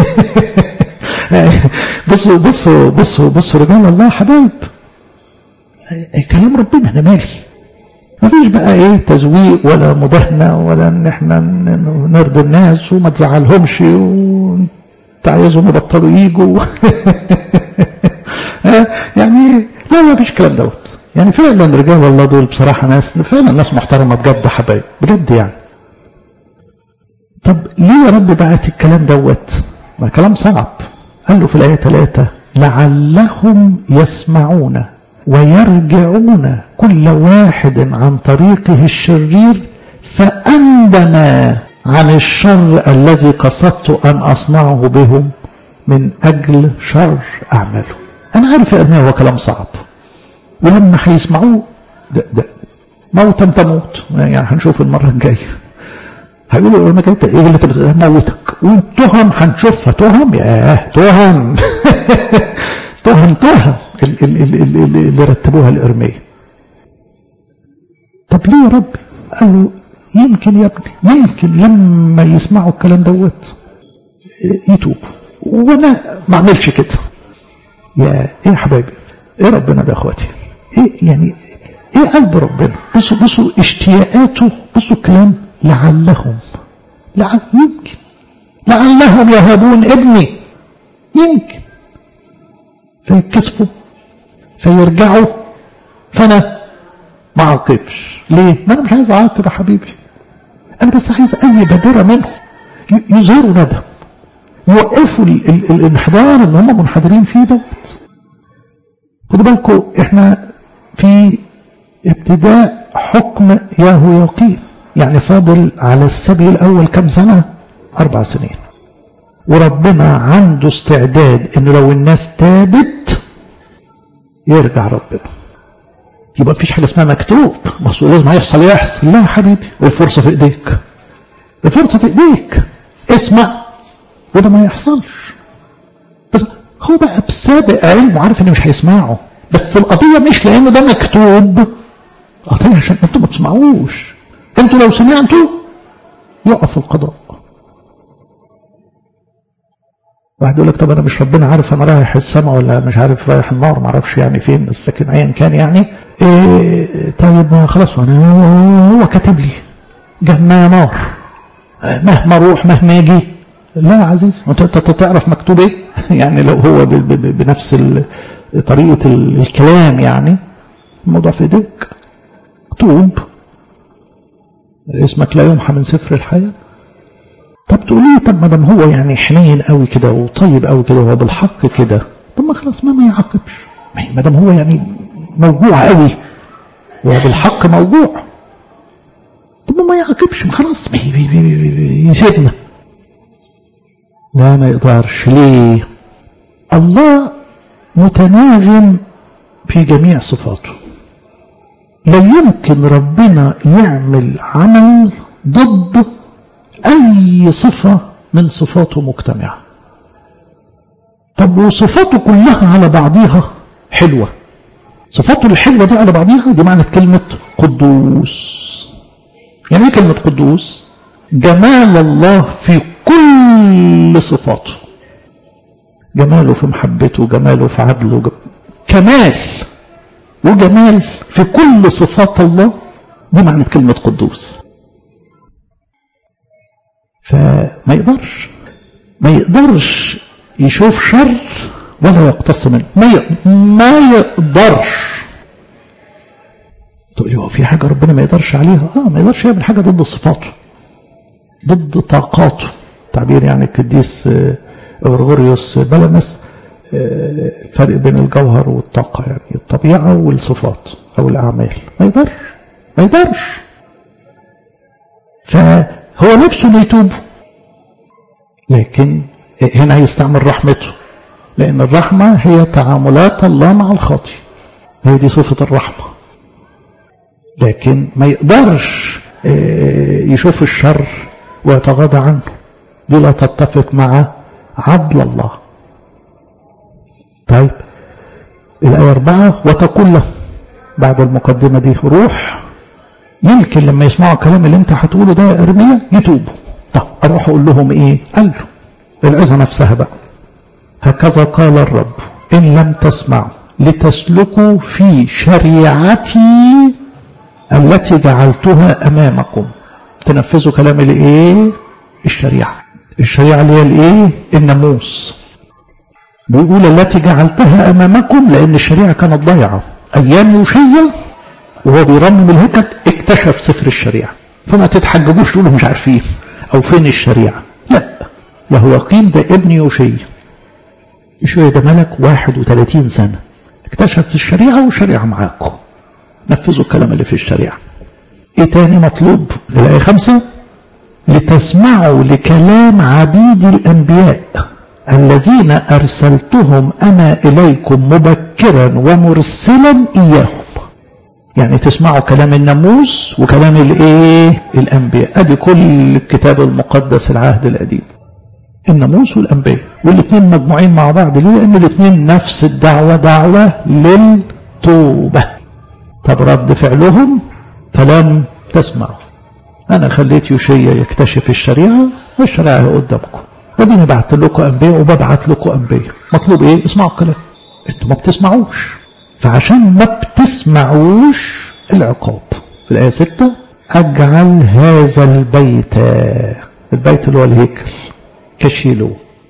بصوا بصوا بصوا بصوا رجال الله حبايب كلام ربنا انا مالي ما فيش بقى ايه تزويق ولا مداهنه ولا ان احنا نرضي الناس وما تزعلهمش وانت عايزهم يبطلوا يجوا يعني لا ما فيش الكلام دوت يعني فعلا رجال الله دول بصراحه ناس فعلا ناس محترمه بجد حبايب بجد يعني طب ليه يا رب بعت الكلام دوت ما كلام صعب قال له في الآية 3 لعلهم يسمعون ويرجعون كل واحد عن طريقه الشرير فأندم عن الشر الذي قصدت أن أصنعه بهم من أجل شر أعمله أنا عارف يا هو كلام صعب ولما هيسمعوه ده ده موتا تموت يعني هنشوف المرة الجاية هيقولوا لما انت ايه اللي انت موتك والتهم هنشوفها تهم ياه تهم تهم تهم اللي رتبوها الارميه طب ليه يا رب قال له يمكن يا ابني يمكن لما يسمعوا الكلام دوت يتوبوا وانا ما اعملش كده يا ايه يا حبايبي ايه ربنا ده اخواتي ايه يعني ايه قلب ربنا بصوا بصوا اشتياقاته بصوا الكلام لعلهم لعل يمكن لعلهم يهابون ابني يمكن فيتكسفوا فيرجعوا فانا ما اعاقبش ليه؟ ما انا مش عايز اعاقب يا حبيبي انا بس عايز اي بادره منهم يظهروا ندم يوقفوا ال ال الانحدار اللي هم منحدرين فيه دوت خدوا بالكم احنا في ابتداء حكم ياهو يقين يعني فاضل على السبي الأول كم سنة أربع سنين وربنا عنده استعداد إنه لو الناس تابت يرجع ربنا يبقى مفيش حاجة اسمها مكتوب بس لازم هيحصل يحصل لا يا حبيبي الفرصة في ايديك الفرصة في ايديك اسمع وده ما يحصلش بس هو بقى بسابق علمه عارف انه مش هيسمعه بس القضية مش لانه ده مكتوب قضية عشان انتوا ما تسمعوش انتوا لو سمعتوا يقف القضاء واحد يقول لك طب انا مش ربنا عارف انا رايح السماء ولا مش عارف رايح النار ما اعرفش يعني فين السكن ايا كان يعني إيه طيب ما خلاص انا هو كاتب لي جنة نار مهما اروح مهما اجي لا يا عزيز انت تعرف مكتوب ايه يعني لو هو بنفس طريقه الكلام يعني الموضوع في ايديك مكتوب اسمك لا يمحى من سفر الحياة طب تقولي طب ما دام هو يعني حنين قوي كده وطيب قوي كده وهو بالحق كده طب ما خلاص ما ما يعاقبش ما دام هو يعني موجوع قوي وهو بالحق موجوع طب ما يعاقبش ما خلاص ما يسيبنا لا ما يقدرش ليه الله متناغم في جميع صفاته لا يمكن ربنا يعمل عمل ضد أي صفة من صفاته مجتمعة طب وصفاته كلها على بعضها حلوة صفاته الحلوة دي على بعضها دي معنى كلمة قدوس يعني ايه كلمة قدوس جمال الله في كل صفاته جماله في محبته جماله في عدله جم... كمال وجمال في كل صفات الله دي معنى كلمة قدوس فما يقدرش ما يقدرش يشوف شر ولا يقتص منه ما ما يقدرش تقول لي هو في حاجة ربنا ما يقدرش عليها اه ما يقدرش يعمل حاجة ضد صفاته ضد طاقاته تعبير يعني القديس غرغوريوس بلمس الفرق بين الجوهر والطاقة يعني الطبيعة والصفات أو الأعمال ما يقدرش ما يقدرش فهو نفسه انه يتوب لكن هنا هيستعمل رحمته لأن الرحمة هي تعاملات الله مع الخاطئ هي دي صفة الرحمة لكن ما يقدرش يشوف الشر ويتغاضى عنه دي لا تتفق مع عدل الله طيب الآية أربعة وتقول له بعد المقدمة دي روح يمكن لما يسمعوا الكلام اللي انت هتقوله ده يا ارميا يتوبوا طب اروح اقول لهم ايه قال له العظة نفسها بقى هكذا قال الرب ان لم تسمعوا لتسلكوا في شريعتي التي جعلتها امامكم تنفذوا كلام الايه الشريعه الشريعه اللي هي الايه الناموس بيقول التي جعلتها امامكم لان الشريعه كانت ضايعه ايام يوشيا وهو بيرمم الهيكل اكتشف سفر الشريعه فما تتحججوش تقولوا مش عارفين او فين الشريعه لا يهوياقيم ده ابن يوشيا يوشيا ده ملك 31 سنه اكتشف الشريعه والشريعه معاكم نفذوا الكلام اللي في الشريعه ايه تاني مطلوب الايه خمسه لتسمعوا لكلام عبيد الانبياء الذين ارسلتهم انا اليكم مبكرا ومرسلا اياهم يعني تسمعوا كلام الناموس وكلام الايه الانبياء ادي كل الكتاب المقدس العهد القديم الناموس والانبياء والاثنين مجموعين مع بعض ليه لان الاثنين نفس الدعوه دعوه للتوبه طب رد فعلهم فلم تسمعوا انا خليت يوشيا يكتشف الشريعه والشريعه قدامكم وديني بعت لكم انبياء وببعت لكم انبياء مطلوب ايه اسمعوا الكلام انتوا ما بتسمعوش فعشان ما بتسمعوش العقاب في الايه 6 اجعل هذا البيت البيت اللي هو الهيكل كشيلو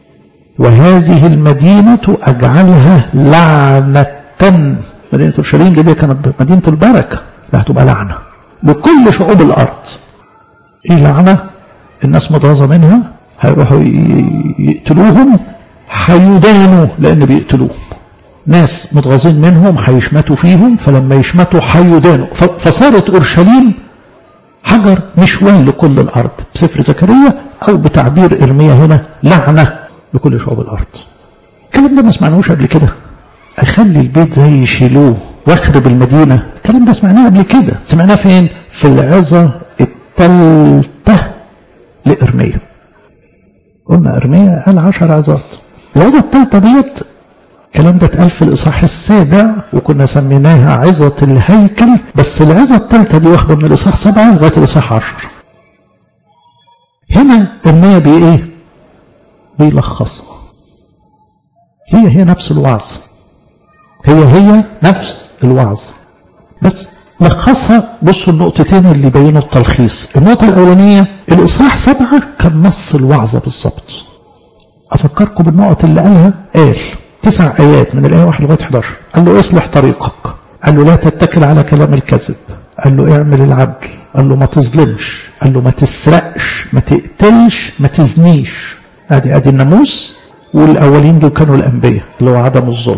وهذه المدينة أجعلها لعنة مدينة اورشليم دي كانت مدينة البركة لا هتبقى لعنة لكل شعوب الأرض إيه لعنة الناس متغاظة منها هيروحوا يقتلوهم هيدانوا لأن بيقتلوهم ناس متغاظين منهم هيشمتوا فيهم فلما يشمتوا هيدانوا فصارت أورشليم حجر مشوان لكل الأرض بسفر زكريا أو بتعبير إرميا هنا لعنة لكل شعوب الأرض الكلام ده ما سمعناهوش قبل كده أخلي البيت زي شيلوه واخرب المدينة الكلام ده سمعناه قبل كده سمعناه فين في العظة الثالثة لإرميا قلنا إرميا قال عشر عظات العظة الثالثة ديت الكلام ده اتقال في الإصحاح السابع وكنا سميناها عظة الهيكل بس العظة الثالثة دي واخدة من الإصحاح سبعة لغاية الإصحاح عشر هنا إرميا بي إيه؟ بيلخصها هي هي نفس الوعظ هي هي نفس الوعظ بس لخصها بصوا النقطتين اللي بينوا التلخيص النقطة الأولانية الإصحاح سبعة كان نص الوعظة بالظبط أفكركم بالنقط اللي قالها قال تسع آيات من الآية 1 لغاية 11 قال له اصلح طريقك قال له لا تتكل على كلام الكذب قال له اعمل العدل قال له ما تظلمش قال له ما تسرقش ما تقتلش ما تزنيش ادي ادي الناموس والاولين دول كانوا الانبياء اللي هو عدم الظلم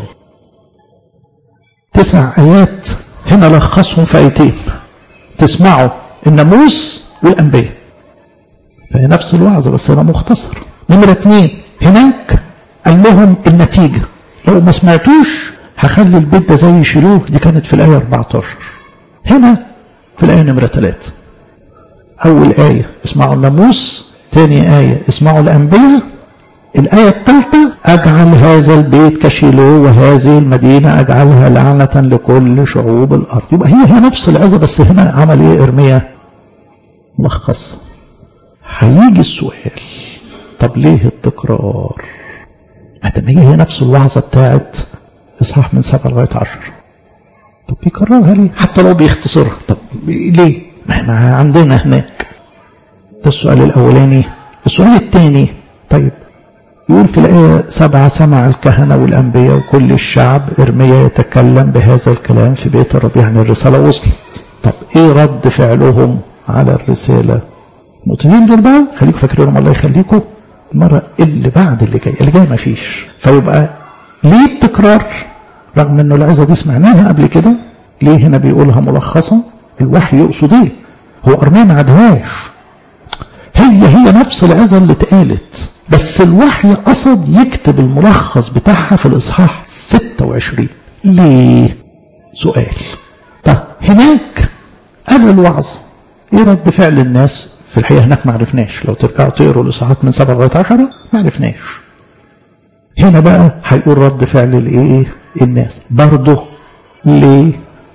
تسع ايات هنا لخصهم في ايتين تسمعوا الناموس والانبياء فهي نفس الوعظه بس هنا مختصر نمره اثنين هناك قال لهم النتيجه لو ما سمعتوش هخلي البيت ده زي شيلوه دي كانت في الايه 14 هنا في الايه نمره 3 اول ايه اسمعوا الناموس ثاني ايه اسمعوا الانبياء الآية الثالثة أجعل هذا البيت كشيلو وهذه المدينة أجعلها لعنة لكل شعوب الأرض يبقى هي هي نفس العظة بس هنا عمل إيه إرميا ملخص هيجي السؤال طب ليه التكرار ما هي هي نفس الوعظة بتاعت إصحاح من سبعة لغاية عشر طب بيكررها ليه حتى لو بيختصرها طب ليه ما عندنا هناك ده السؤال الأولاني السؤال الثاني طيب يقول في الآية سبعة سمع الكهنة والأنبياء وكل الشعب إرميا يتكلم بهذا الكلام في بيت الرب يعني الرسالة وصلت طب إيه رد فعلهم على الرسالة النقطتين دول بقى خليكم فاكرينهم الله يخليكم المرة اللي بعد اللي جاي اللي جاي مفيش فيبقى ليه التكرار رغم انه العظة دي سمعناها قبل كده ليه هنا بيقولها ملخصة الوحي يقصد ايه هو ارميا ما عدهاش هي هي نفس العظة اللي اتقالت بس الوحي قصد يكتب الملخص بتاعها في الإصحاح 26 ليه؟ سؤال طب هناك قال الوعظ ايه رد فعل الناس في الحقيقة هناك ما عرفناش لو ترجعوا تقروا الإصحاحات من 7 لغاية 10 ما عرفناش هنا بقى هيقول رد فعل الايه الناس برضه ليه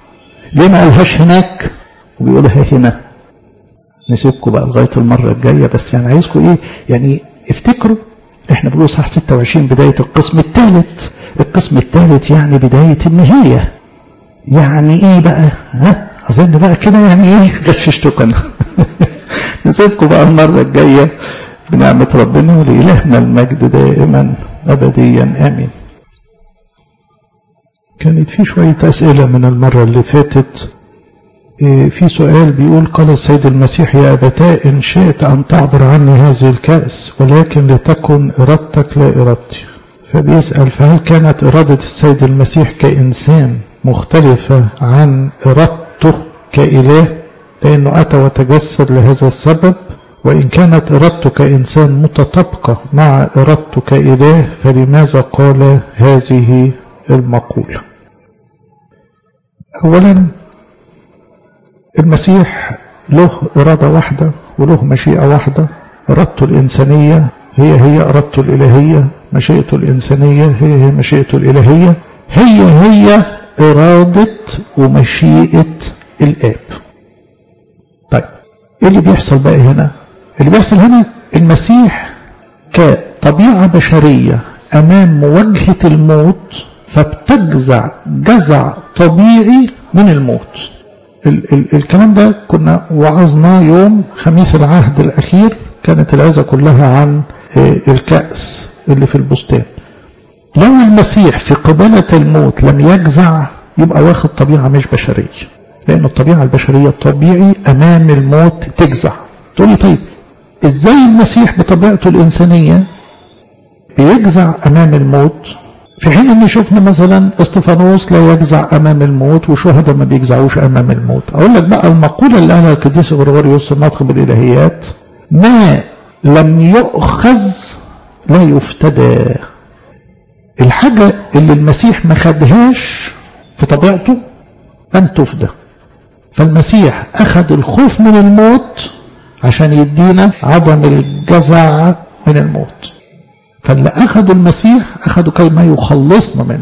ليه ما قالهاش هناك وبيقولها هنا نسيبكم بقى لغايه المره الجايه بس يعني عايزكم ايه يعني افتكروا احنا بنقول صح 26 بدايه القسم الثالث القسم الثالث يعني بدايه النهايه يعني ايه بقى ها اظن بقى كده يعني ايه غششتكم انا نسيبكم بقى المره الجايه بنعمه ربنا ولالهنا المجد دائما ابديا امين كانت في شويه اسئله من المره اللي فاتت في سؤال بيقول قال السيد المسيح يا أبتاء إن شئت أن تعبر عني هذه الكأس ولكن لتكن إرادتك لا إرادتي فبيسأل فهل كانت إرادة السيد المسيح كإنسان مختلفة عن إرادته كإله لأنه أتى وتجسد لهذا السبب وإن كانت إرادته كإنسان متطابقة مع إرادته كإله فلماذا قال هذه المقولة أولا المسيح له إرادة واحدة وله مشيئة واحدة إرادته الإنسانية هي هي إرادته الإلهية مشيئته الإنسانية هي هي مشيئته الإلهية هي هي إرادة ومشيئة الآب طيب إيه اللي بيحصل بقى هنا اللي بيحصل هنا المسيح كطبيعة بشرية أمام مواجهة الموت فبتجزع جزع طبيعي من الموت ال ال الكلام ده كنا وعظنا يوم خميس العهد الأخير كانت العزة كلها عن الكأس اللي في البستان لو المسيح في قبالة الموت لم يجزع يبقى واخد طبيعة مش بشرية لأن الطبيعة البشرية الطبيعي أمام الموت تجزع تقولي طيب إزاي المسيح بطبيعته الإنسانية بيجزع أمام الموت في حين ان شفنا مثلا استفانوس لا يجزع امام الموت وشهداء ما بيجزعوش امام الموت اقول لك بقى المقوله اللي قالها القديس غريغوريوس الناطق بالالهيات ما لم يؤخذ لا يفتدى الحاجه اللي المسيح ما خدهاش في طبيعته لن تفدى فالمسيح اخذ الخوف من الموت عشان يدينا عدم الجزع من الموت فاللي أخذوا المسيح أخذوا كيما يخلصنا منه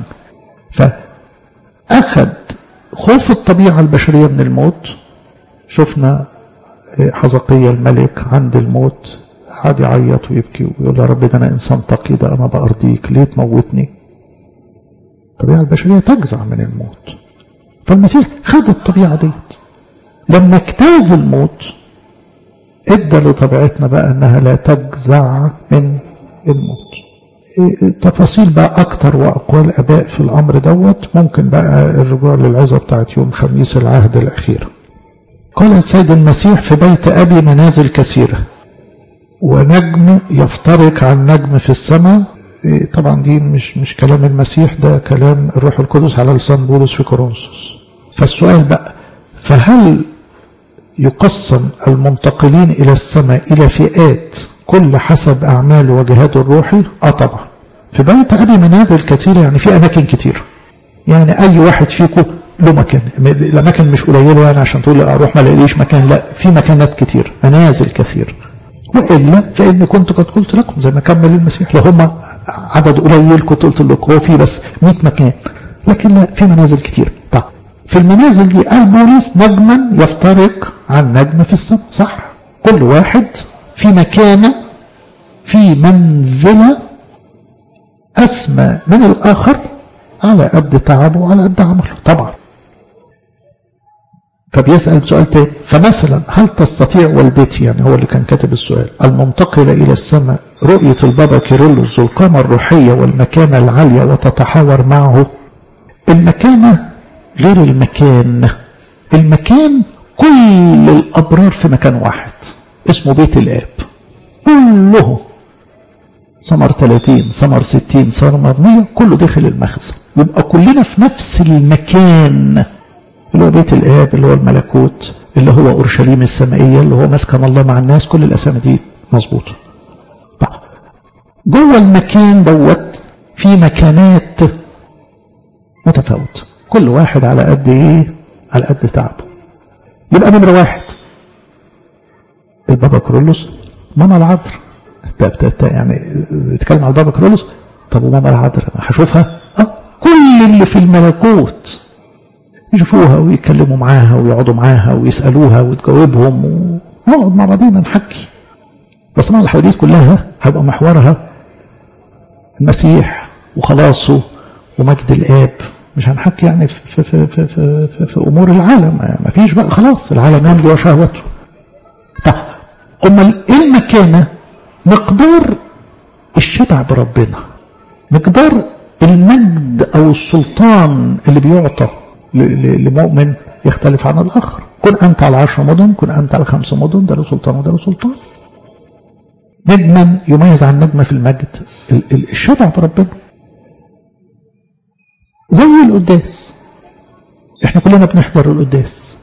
فأخذ خوف الطبيعة البشرية من الموت شفنا حزقية الملك عند الموت قعد يعيط ويبكي ويقول يا رب ده أنا إنسان تقي ده أنا بأرضيك ليه تموتني الطبيعة البشرية تجزع من الموت فالمسيح خد الطبيعة ديت لما اجتاز الموت ادى لطبيعتنا بقى انها لا تجزع من الموت تفاصيل بقى أكتر وأقوال أباء في الأمر دوت ممكن بقى الرجوع للعظة بتاعت يوم خميس العهد الأخير قال السيد المسيح في بيت أبي منازل كثيرة ونجم يفترق عن نجم في السماء طبعا دي مش مش كلام المسيح ده كلام الروح القدس على لسان بولس في كورنثوس فالسؤال بقى فهل يقسم المنتقلين إلى السماء إلى فئات كل حسب أعماله وجهاده الروحي آه طبعا في بيت أبي منازل كثيرة يعني في أماكن كتير يعني أي واحد فيكم له مكان الأماكن مش قليلة يعني عشان تقول أروح ما لاقيش مكان لا في مكانات كتير منازل كثير وإلا فإن كنت قد قلت لكم زي ما كمل المسيح لو هم عدد قليل كنت قلت لكم هو في بس 100 مكان لكن لا في منازل كتير طب في المنازل دي قال بولس نجما يفترق عن نجم في السماء صح كل واحد في مكانة في منزلة أسمى من الآخر على قد تعبه وعلى قد عمله طبعا فبيسأل سؤال تاني فمثلا هل تستطيع والدتي يعني هو اللي كان كاتب السؤال المنتقلة إلى السماء رؤية البابا كيرلس ذو القامة الروحية والمكانة العالية وتتحاور معه المكانة غير المكان المكان كل الأبرار في مكان واحد اسمه بيت الآب كله ثمر 30 ثمر 60 ثمر 100 كله داخل المخزن يبقى كلنا في نفس المكان اللي هو بيت الآب اللي هو الملكوت اللي هو أورشليم السمائية اللي هو مسكن الله مع الناس كل الأسامي دي مظبوطة طيب جوه المكان دوت في مكانات متفاوتة كل واحد على قد ايه على قد تعبه يبقى نمرة واحد البابا كرولوس ماما العذر يعني بتتكلم على البابا كرولوس طب وماما العذر هشوفها اه كل اللي في الملكوت يشوفوها ويتكلموا معاها ويقعدوا معاها ويسألوها وتجاوبهم ونقعد مع بعضينا نحكي بس طبعا الحواديت كلها هيبقى محورها المسيح وخلاصه ومجد الآب مش هنحكي يعني في, في, في, في, في, في أمور العالم ما فيش بقى خلاص العالم يمضي وشهوته طب أمال إيه المكانة مقدار الشبع بربنا مقدار المجد أو السلطان اللي بيعطى لمؤمن يختلف عن الآخر كن أنت على عشر مدن كن أنت على خمس مدن ده له سلطان وده له سلطان نجما يميز عن نجمة في المجد الشبع بربنا زي القداس احنا كلنا بنحضر القداس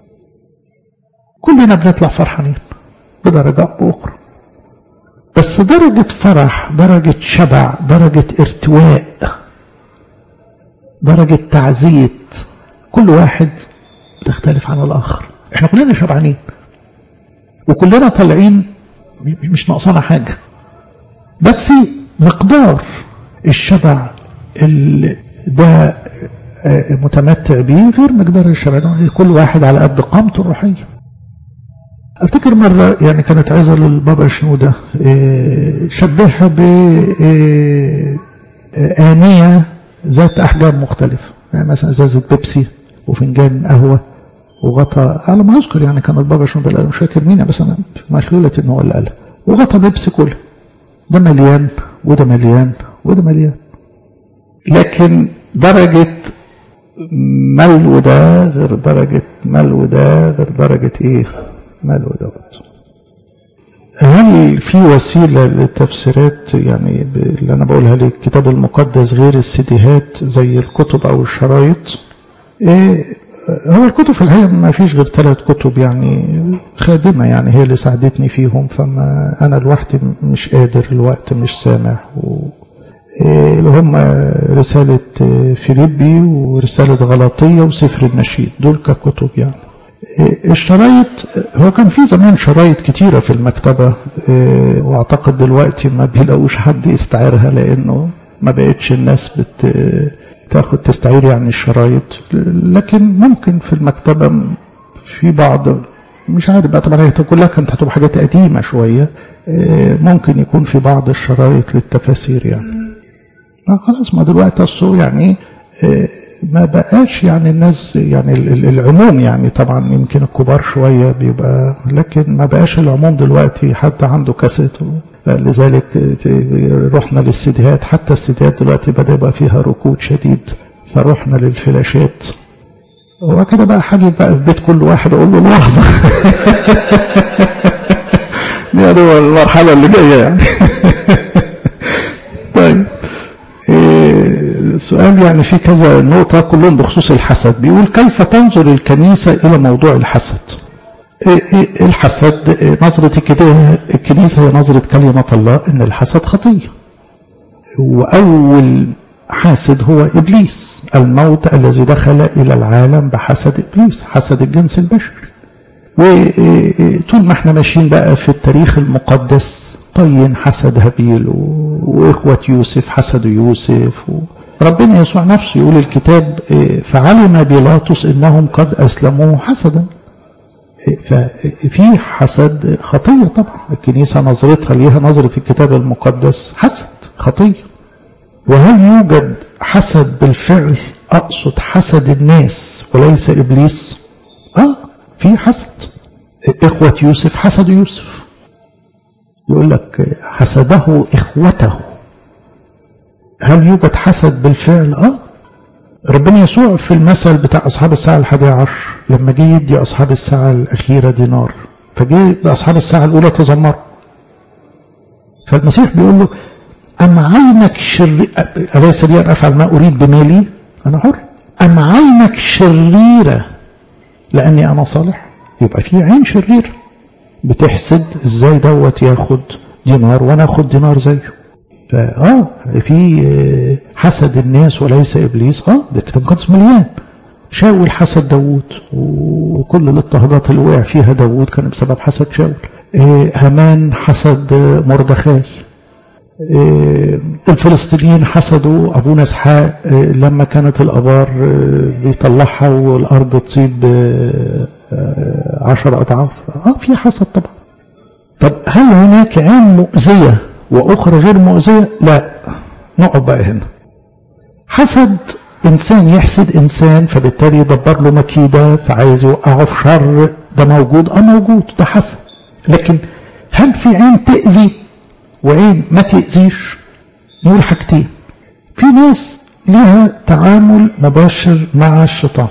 كلنا بنطلع فرحانين بدرجة أو بأخرى بس درجة فرح درجة شبع درجة ارتواء درجة تعزية كل واحد بتختلف عن الآخر احنا كلنا شبعانين وكلنا طالعين مش ناقصانا حاجة بس مقدار الشبع اللي ده متمتع بيه غير مقدار الشبع ده كل واحد على قد قامته الروحية افتكر مرة يعني كانت عزة للبابا شنودة شبهها بآنية ذات أحجام مختلفة يعني مثلا ازازة بيبسي وفنجان قهوة وغطى على ما اذكر يعني كان البابا شنودة اللي مش فاكر مين بس انا مشغولة ان هو اللي قالها وغطى بيبسي كله ده مليان وده مليان وده مليان لكن درجة ملو ده غير درجة ملو ده غير درجة ايه ملو ده هل في وسيلة للتفسيرات يعني اللي أنا بقولها للكتاب المقدس غير السيديهات زي الكتب أو الشرايط إيه هو الكتب في الحقيقة ما فيش غير ثلاث كتب يعني خادمة يعني هي اللي ساعدتني فيهم فما أنا لوحدي مش قادر الوقت مش سامح و اللي هم رسالة فيليبي ورسالة غلاطية وسفر النشيد دول ككتب يعني الشرايط هو كان في زمان شرايط كتيرة في المكتبة واعتقد دلوقتي ما بيلاقوش حد يستعيرها لانه ما بقتش الناس بت تاخد تستعير يعني الشرايط لكن ممكن في المكتبة في بعض مش عارف بقى طبعا هي كلها كانت هتبقى حاجات قديمة شوية ممكن يكون في بعض الشرايط للتفاسير يعني ما خلاص ما دلوقتي السوق يعني ما بقاش يعني الناس يعني العموم يعني طبعا يمكن الكبار شوية بيبقى لكن ما بقاش العموم دلوقتي حتى عنده كاسيت لذلك رحنا للسيديهات حتى السيديهات دلوقتي بدأ يبقى فيها ركود شديد فرحنا للفلاشات وكده بقى حاجة بقى في بيت كل واحد اقول له لحظة دي هو المرحلة اللي جاية يعني طيب سؤال يعني في كذا نقطة كلهم بخصوص الحسد بيقول كيف تنظر الكنيسة إلى موضوع الحسد الحسد نظرة كده الكنيسة هي نظرة كلمة الله إن الحسد خطية وأول حاسد هو إبليس الموت الذي دخل إلى العالم بحسد إبليس حسد الجنس البشري وطول ما احنا ماشيين بقى في التاريخ المقدس قايين حسد هابيل وإخوة يوسف حسدوا يوسف ربنا يسوع نفسه يقول الكتاب فعلم بيلاطس انهم قد اسلموه حسدا ففي حسد خطيه طبعا الكنيسه نظرتها ليها نظره الكتاب المقدس حسد خطيه وهل يوجد حسد بالفعل اقصد حسد الناس وليس ابليس اه في حسد اخوه يوسف حسدوا يوسف يقول لك حسده اخوته هل يوجد حسد بالفعل اه ربنا يسوع في المثل بتاع اصحاب الساعه الحادية عشر لما جه يدي اصحاب الساعه الاخيره دينار فجه باصحاب الساعه الاولى تذمروا فالمسيح بيقول له ام عينك شر اليس لي ان افعل ما اريد بمالي انا حر ام عينك شريره لاني انا صالح يبقى في عين شريره بتحسد ازاي دوت ياخد دينار وانا اخد دينار زيه فاه في حسد الناس وليس ابليس اه ده الكتاب المقدس مليان شاول حسد داوود وكل الاضطهادات اللي وقع فيها داوود كان بسبب حسد شاول هامان حسد مردخاي الفلسطينيين حسدوا أبونا اسحاق لما كانت الأبار بيطلعها والأرض تصيب عشر أضعاف آه في حسد طبعا طب هل هناك عين مؤذية وأخرى غير مؤذية لا نقعد بقى هنا حسد إنسان يحسد إنسان فبالتالي يدبر له مكيدة فعايز يوقعه في شر ده موجود اه موجود ده حسد لكن هل في عين تأذي وعين ما تأذيش نقول حاجتين في ناس لها تعامل مباشر مع الشيطان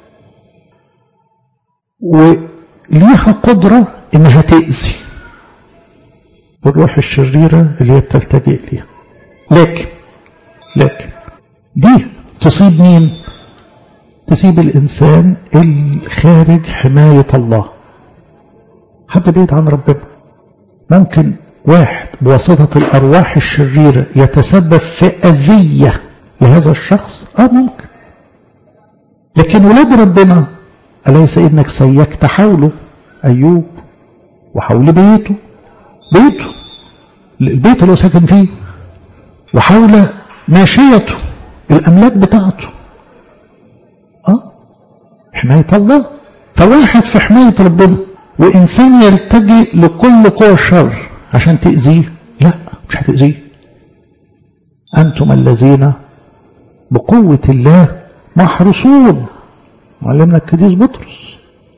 وليها قدرة انها تأذي الروح الشريرة اللي هي بتلتجئ ليها لكن لكن دي تصيب مين تصيب الإنسان الخارج حماية الله حد بعيد عن ربنا ممكن واحد بواسطة الأرواح الشريرة يتسبب في أذية لهذا الشخص آه ممكن لكن ولاد ربنا أليس إنك سيكت حوله أيوب وحول بيته بيته البيت اللي هو ساكن فيه وحول ماشيته الأملاك بتاعته اه حماية الله فواحد في حماية ربنا وإنسان يلتجئ لكل قوى الشر عشان تأذيه لا مش هتأذيه أنتم الذين بقوة الله محروسون معلمنا الكديس بطرس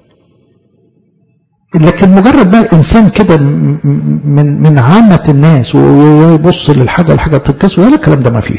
لكن مجرد بقى انسان كده من من عامه الناس ويبص للحاجه الحاجه تنكسر لا الكلام ده ما فيش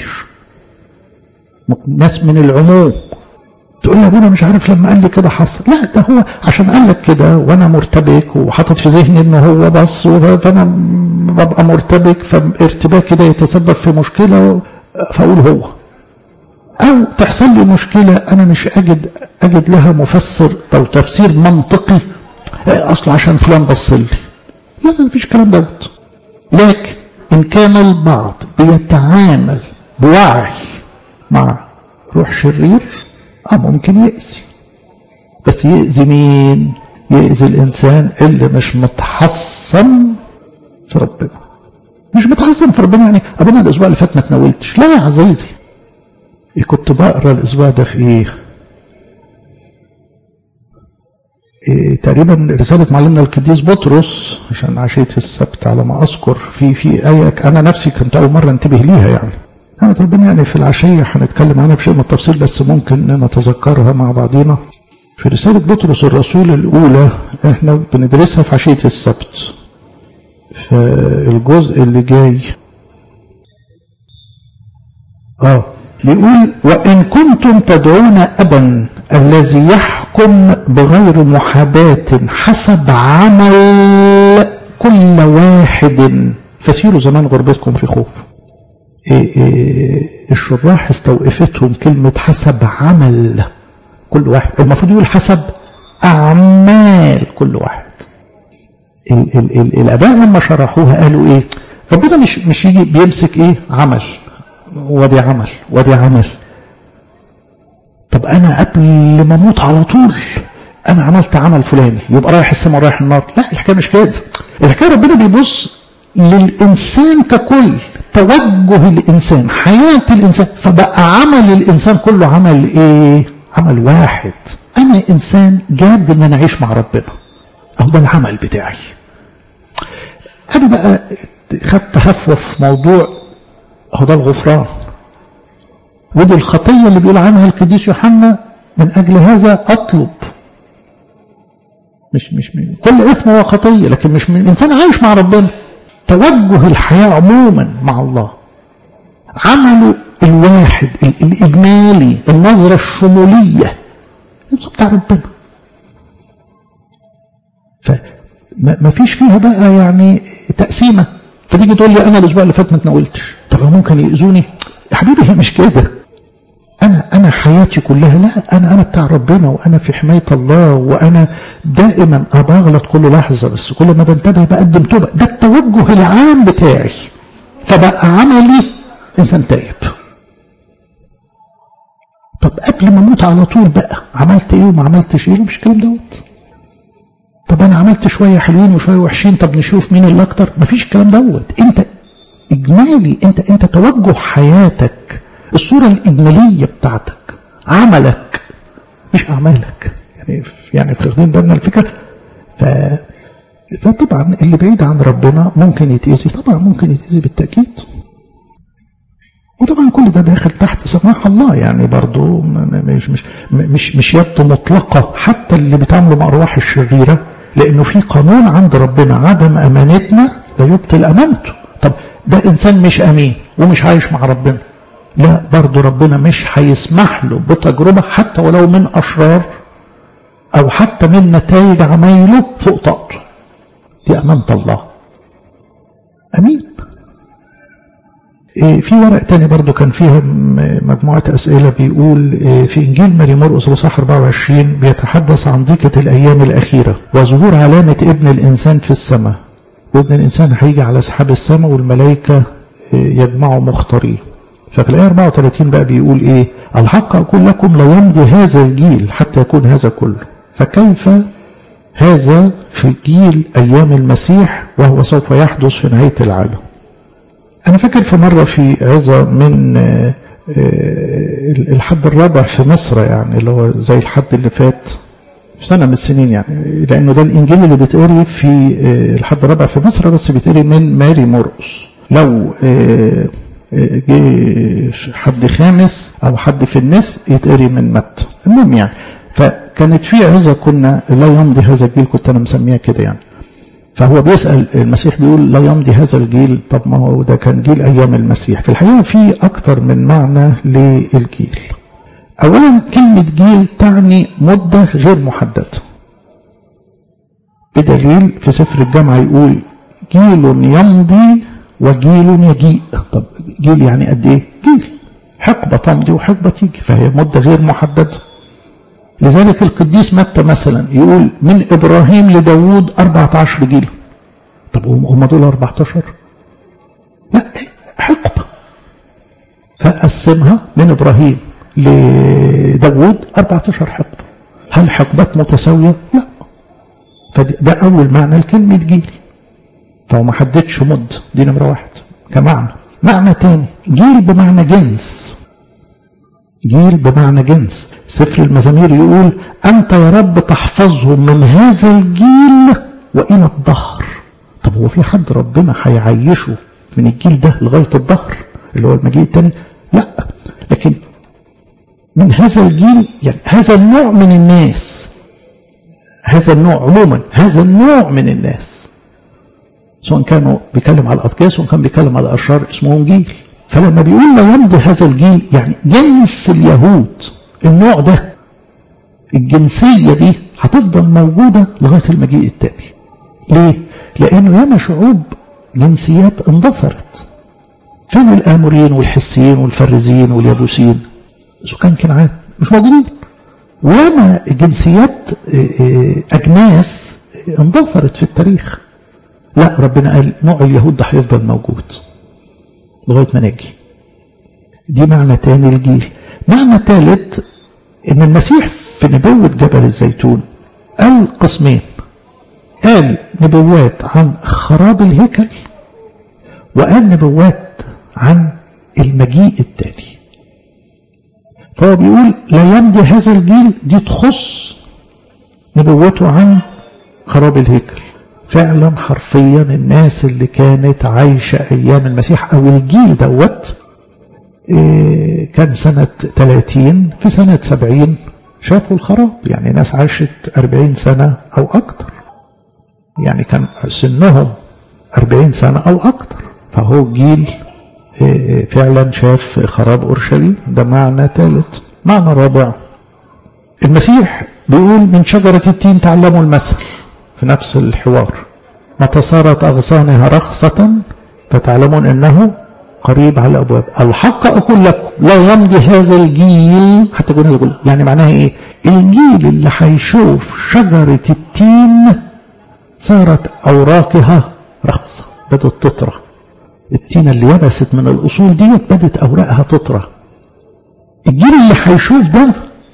ناس من العموم تقول لي ابونا مش عارف لما قال لي كده حصل لا ده هو عشان قال لك كده وانا مرتبك وحاطط في ذهني ان هو بص فانا ببقى مرتبك فارتباكي ده يتسبب في مشكله فاقول هو او تحصل لي مشكله انا مش اجد اجد لها مفسر او تفسير منطقي اصله عشان فلان بص لي لا لا مفيش كلام دوت لكن ان كان البعض بيتعامل بوعي مع روح شرير اه ممكن يأذي بس يأذي مين يأذي الإنسان اللي مش متحصن في ربنا مش متحصن في ربنا يعني أبونا الأسبوع اللي فات ما تناولتش لا يا عزيزي إيه كنت بقرا الأسبوع ده في إيه إيه تقريبا رسالة معلمنا القديس بطرس عشان عشية السبت على ما أذكر في في آية أنا نفسي كنت أول مرة انتبه ليها يعني نعمة ربنا يعني في العشية هنتكلم عنها بشيء من التفصيل بس ممكن نتذكرها مع بعضينا في رسالة بطرس الرسول الأولى احنا بندرسها في عشية السبت فالجزء اللي جاي اه بيقول وإن كنتم تدعون أبا الذي يحكم بغير محاباة حسب عمل كل واحد فسيروا زمان غربتكم في خوف إيه إيه الشراح استوقفتهم كلمة حسب عمل كل واحد المفروض يقول حسب أعمال كل واحد ال ال ال الآباء لما شرحوها قالوا إيه ربنا مش مش يجي بيمسك إيه عمل ودي عمل ودي عمل طب أنا قبل ما أموت على طول أنا عملت عمل فلاني يبقى رايح السماء رايح النار لا الحكاية مش كده الحكاية ربنا بيبص للإنسان ككل توجه الإنسان حياة الإنسان فبقى عمل الإنسان كله عمل إيه عمل واحد أنا إنسان جاد إن أنا أعيش مع ربنا أهو ده العمل بتاعي أنا بقى خدت هفوة في موضوع أهو ده الغفران ودي الخطية اللي بيقول عنها القديس يوحنا من أجل هذا أطلب مش مش من كل إثم هو خطية لكن مش من إنسان عايش مع ربنا توجه الحياة عموما مع الله عمله الواحد الإجمالي النظرة الشمولية بتاع ربنا فما فيش فيها بقى يعني تقسيمة فتيجي تقول لي أنا الأسبوع اللي فات ما تناولتش طب ممكن يأذوني يا حبيبي هي مش كده أنا أنا حياتي كلها لا أنا أنا بتاع ربنا وأنا في حماية الله وأنا دائما بغلط كل لحظة بس كل ما بنتبه بقدم توبة ده التوجه العام بتاعي فبقى عملي إنسان تائب طب قبل ما أموت على طول بقى عملت إيه وما عملتش إيه مش الكلام دوت طب أنا عملت شوية حلوين وشوية وحشين طب نشوف مين اللي أكتر مفيش الكلام دوت أنت إجمالي أنت أنت توجه حياتك الصورة الإجمالية بتاعتك عملك مش أعمالك يعني يعني واخدين بالنا الفكرة ف فطبعا اللي بعيد عن ربنا ممكن يتأذي طبعا ممكن يتأذي بالتأكيد وطبعا كل ده داخل تحت سماح الله يعني برضو مش مش مش مش يد مطلقة حتى اللي بيتعاملوا مع أرواح الشريرة لأنه في قانون عند ربنا عدم أمانتنا لا يبطل أمانته طب ده إنسان مش أمين ومش عايش مع ربنا لا برضو ربنا مش هيسمح له بتجربة حتى ولو من أشرار أو حتى من نتائج عمايله فوق طاقته دي أمانة الله أمين في ورق تاني برضو كان فيها مجموعة أسئلة بيقول في إنجيل ماري مرقس الإصحاح 24 بيتحدث عن ضيقة الأيام الأخيرة وظهور علامة ابن الإنسان في السماء وابن الإنسان هيجي على سحاب السماء والملائكة يجمعوا مختارين ففي الآية 34 بقى بيقول إيه الحق أقول لكم لا يمضي هذا الجيل حتى يكون هذا كله فكيف هذا في جيل أيام المسيح وهو سوف يحدث في نهاية العالم أنا فاكر في مرة في عظة من الحد الرابع في مصر يعني اللي هو زي الحد اللي فات في سنة من السنين يعني لأنه ده الإنجيل اللي بيتقري في الحد الرابع في مصر بس بيتقري من ماري مرقس لو جه حد خامس أو حد في النس يتقري من متى المهم يعني فكانت في عظة كنا لا يمضي هذا الجيل كنت أنا مسميها كده يعني فهو بيسأل المسيح بيقول لا يمضي هذا الجيل طب ما هو ده كان جيل أيام المسيح في الحقيقة في أكتر من معنى للجيل أولا كلمة جيل تعني مدة غير محددة بدليل في سفر الجامعة يقول جيل يمضي وجيل يجيء طب جيل يعني قد ايه جيل حقبة تمضي وحقبة تيجي فهي مدة غير محددة لذلك القديس متى مثلا يقول من إبراهيم لداود 14 جيل طب هم دول 14 لا حقبة فقسمها من إبراهيم لداود 14 حقبة هل حقبات متساوية؟ لا فده أول معنى لكلمة جيل فهو ما حددش مد دي نمرة واحد كمعنى معنى تاني جيل بمعنى جنس جيل بمعنى جنس سفر المزامير يقول أنت يا رب تحفظهم من هذا الجيل وإلى الظهر طب هو في حد ربنا هيعيشه من الجيل ده لغاية الظهر اللي هو المجيء التاني لا لكن من هذا الجيل يعني هذا النوع من الناس هذا النوع عموما هذا النوع من الناس سواء كانوا بيتكلم على الأطقياء سواء كان بيتكلم على الأشرار اسمهم جيل فلما بيقول لا يمضي هذا الجيل يعني جنس اليهود النوع ده الجنسية دي هتفضل موجودة لغاية المجيء التاني ليه؟ لأنه ياما شعوب جنسيات اندثرت فين الآموريين والحسيين والفرزيين واليابوسيين سكان كنعان مش موجودين وياما جنسيات أجناس اندثرت في التاريخ لا ربنا قال نوع اليهود ده هيفضل موجود لغاية ما نجي دي معنى تاني الجيل معنى ثالث ان المسيح في نبوة جبل الزيتون قال قسمين قال نبوات عن خراب الهيكل وقال نبوات عن المجيء التالي فهو بيقول لا يمضي هذا الجيل دي تخص نبوته عن خراب الهيكل فعلا حرفيا الناس اللي كانت عايشة أيام المسيح أو الجيل دوت إيه كان سنة 30 في سنة 70 شافوا الخراب يعني ناس عاشت 40 سنة أو أكتر يعني كان سنهم 40 سنة أو أكتر فهو جيل إيه فعلا شاف خراب أورشليم ده معنى ثالث معنى رابع المسيح بيقول من شجرة التين تعلموا المثل في نفس الحوار متى صارت أغصانها رخصة فتعلمون أنه قريب على الأبواب الحق أقول لكم لا يمضي هذا الجيل حتى يقول يقول يعني معناها إيه الجيل اللي هيشوف شجرة التين صارت أوراقها رخصة بدأت تطرى التينة اللي يبست من الأصول دي بدأت أوراقها تطرى الجيل اللي هيشوف ده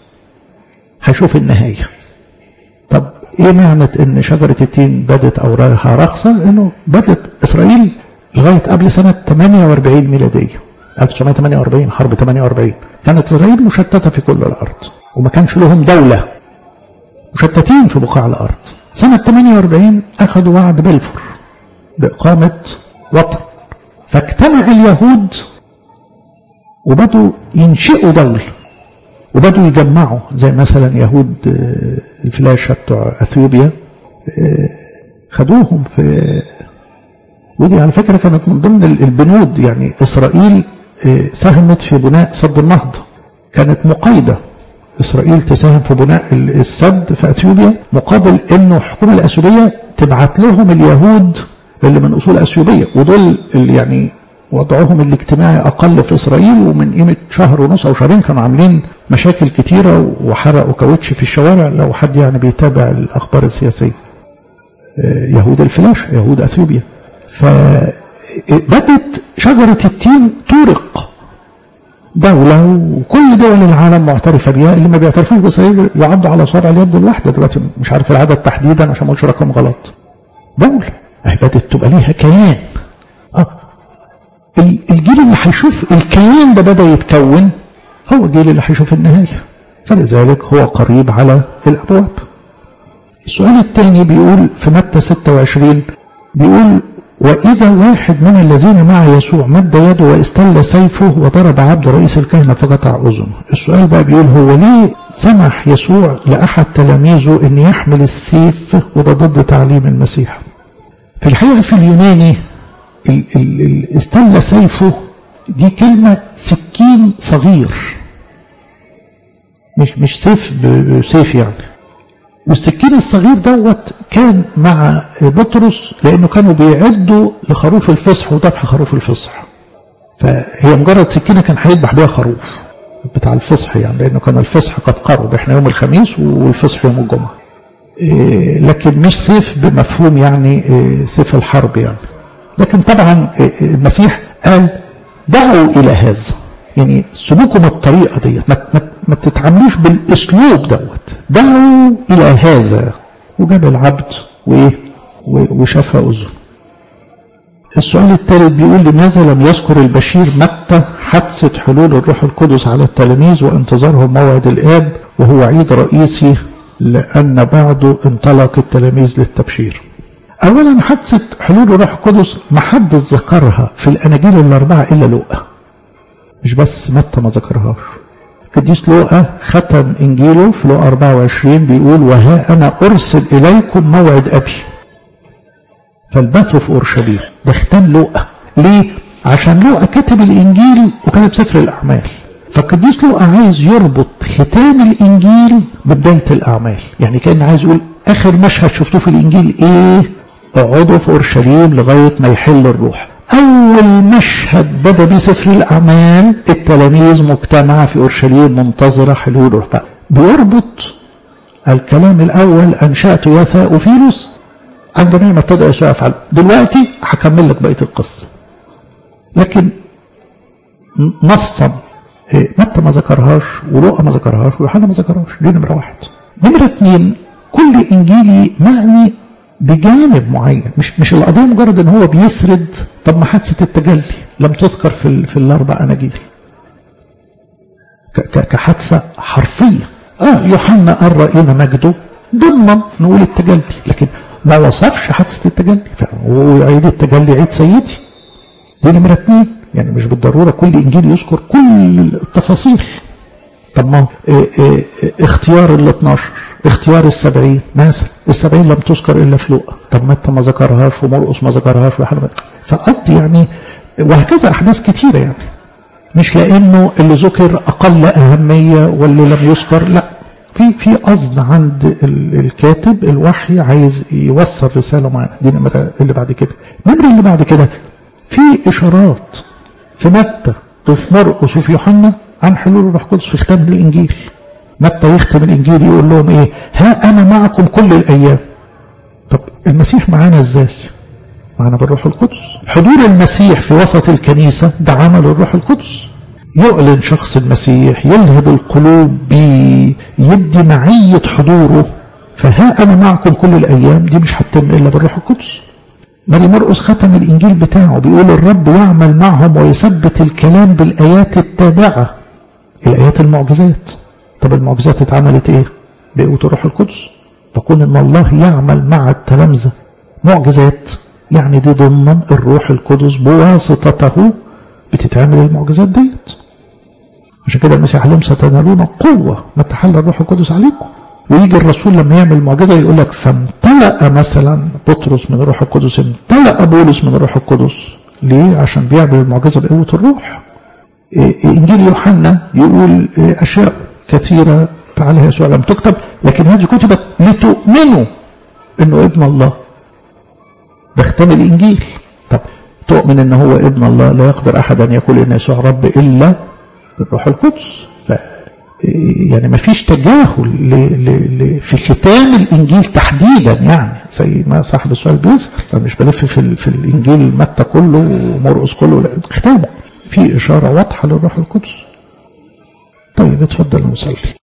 هيشوف النهاية طب ايه معنى ان شجرة التين بدت اوراقها رخصة لانه بدت اسرائيل لغاية قبل سنة 48 ميلادية 1948 حرب 48 كانت إسرائيل مشتتة في كل الأرض وما كانش لهم دولة مشتتين في بقاع الأرض سنة 48 أخذوا وعد بلفور بإقامة وطن فاجتمع اليهود وبدوا ينشئوا دولة وبدوا يجمعوا زي مثلا يهود الفلاشة بتوع أثيوبيا خدوهم في ودي على فكرة كانت من ضمن البنود يعني إسرائيل ساهمت في بناء سد النهضة كانت مقايدة إسرائيل تساهم في بناء السد في أثيوبيا مقابل أنه الحكومة الأثيوبية تبعت لهم اليهود اللي من أصول أثيوبية ودول اللي يعني وضعهم الاجتماعي أقل في إسرائيل ومن قيمة شهر ونص أو شهرين كانوا عاملين مشاكل كتيرة وحرقوا كاوتش في الشوارع لو حد يعني بيتابع الأخبار السياسية يهود الفلاش يهود أثيوبيا فبدت شجرة التين تورق دولة وكل دول العالم معترفة بها اللي ما بيعترفوش بإسرائيل يعضوا على صابع اليد الواحدة دلوقتي مش عارف العدد تحديدا عشان ما اقولش رقم غلط دولة اهي بدت تبقى ليها كيان اه الجيل اللي هيشوف الكيان ده بدأ يتكون هو الجيل اللي هيشوف النهاية فلذلك هو قريب على الأبواب السؤال الثاني بيقول في متى 26 بيقول وإذا واحد من الذين مع يسوع مد يده واستل سيفه وضرب عبد رئيس الكهنة فقطع أذنه السؤال بقى بيقول هو ليه سمح يسوع لأحد تلاميذه أن يحمل السيف وده ضد تعليم المسيح في الحقيقة في اليوناني ال ال ال استل سيفه دي كلمة سكين صغير مش مش سيف بسيف يعني والسكين الصغير دوت كان مع بطرس لانه كانوا بيعدوا لخروف الفصح وذبح خروف الفصح فهي مجرد سكينه كان هيذبح بيها خروف بتاع الفصح يعني لانه كان الفصح قد قرب احنا يوم الخميس والفصح يوم الجمعه إيه لكن مش سيف بمفهوم يعني إيه سيف الحرب يعني لكن طبعا إيه المسيح قال دعوا الى هذا يعني سلوكم الطريقه ديت ما, ما, ما تتعاملوش بالاسلوب دوت دعوا الى هذا وجاب العبد وايه وشفى اذن السؤال الثالث بيقول لماذا لم يذكر البشير متى حادثة حلول الروح القدس على التلاميذ وانتظارهم موعد الآب وهو عيد رئيسي لأن بعده انطلق التلاميذ للتبشير أولا حادثة حلول الروح القدس ما حد ذكرها في الأناجيل الأربعة إلا لوقا مش بس متى ما ذكرهاش قديس لوقا ختم انجيله في لوقا 24 بيقول وها انا ارسل اليكم موعد ابي فالبثوا في اورشليم ده ختام لوقا ليه عشان لوقا كتب الانجيل وكتب سفر الاعمال فالقديس لوقا عايز يربط ختام الانجيل ببدايه الاعمال يعني كان عايز يقول اخر مشهد شفتوه في الانجيل ايه اقعدوا في اورشليم لغايه ما يحل الروح أول مشهد بدأ بيه سفر الأعمال التلاميذ مجتمعة في أورشليم منتظرة حلول الروح بيربط الكلام الأول أنشأت يا ثاؤفيلوس عندما ابتدأ يسوع يفعل دلوقتي هكمل لك بقية القصة لكن نصا متى ما ذكرهاش ولوقا ما ذكرهاش ويوحنا ما ذكرهاش دي نمرة واحد نمرة اثنين كل إنجيلي معني بجانب معين مش مش القضيه مجرد ان هو بيسرد طب ما حادثه التجلي لم تذكر في في الاربع اناجيل كحادثه حرفيه اه يوحنا قال راينا مجده ضمن نقول التجلي لكن ما وصفش حادثه التجلي وعيد التجلي عيد سيدي دي نمره اثنين يعني مش بالضروره كل انجيل يذكر كل التفاصيل طب ما اه اه اختيار ال 12 اختيار السبعين مثلا السبعين لم تذكر إلا في لوقا طب متى ما ذكرهاش ومرقس ما ذكرهاش وحنا فقصدي يعني وهكذا أحداث كتيرة يعني مش لأنه اللي ذكر أقل أهمية واللي لم يذكر لا في في قصد عند الكاتب الوحي عايز يوصل رسالة معينة دي النمرة اللي بعد كده النمرة اللي بعد كده في إشارات في متى وفي مرقس وفي يوحنا عن حلول الروح القدس في ختام الإنجيل متى يختم الانجيل يقول لهم ايه ها انا معكم كل الايام طب المسيح معانا ازاي معانا بالروح القدس حضور المسيح في وسط الكنيسة ده عمل الروح القدس يعلن شخص المسيح يلهب القلوب بيدي معية حضوره فها أنا معكم كل الأيام دي مش هتتم إلا بالروح القدس ماري مرقس ختم الإنجيل بتاعه بيقول الرب يعمل معهم ويثبت الكلام بالآيات التابعة الآيات المعجزات طب المعجزات اتعملت إيه؟ بقوة الروح القدس بقول إن الله يعمل مع التلامذة معجزات يعني دي ضمن الروح القدس بواسطته بتتعمل المعجزات ديت عشان كده المسيح لهم ستنالون قوة ما تحل الروح القدس عليكم ويجي الرسول لما يعمل معجزة يقول لك فامتلأ مثلا بطرس من الروح القدس امتلأ بولس من الروح القدس ليه؟ عشان بيعمل المعجزة بقوة الروح إنجيل يوحنا يقول أشياء كثيرة فعلها يسوع لم تكتب لكن هذه كتبت لتؤمنوا انه ابن الله ده ختام الانجيل طب تؤمن ان هو ابن الله لا يقدر احد ان يقول ان يسوع رب الا بالروح القدس ف يعني ما فيش تجاهل ل... ل... ل... في ختام الانجيل تحديدا يعني زي ما صاحب السؤال بيسال انا مش بلف في, ال... في الانجيل متى كله ومرقس كله لا ختامه في اشاره واضحه للروح القدس طيب اتفضل نصلي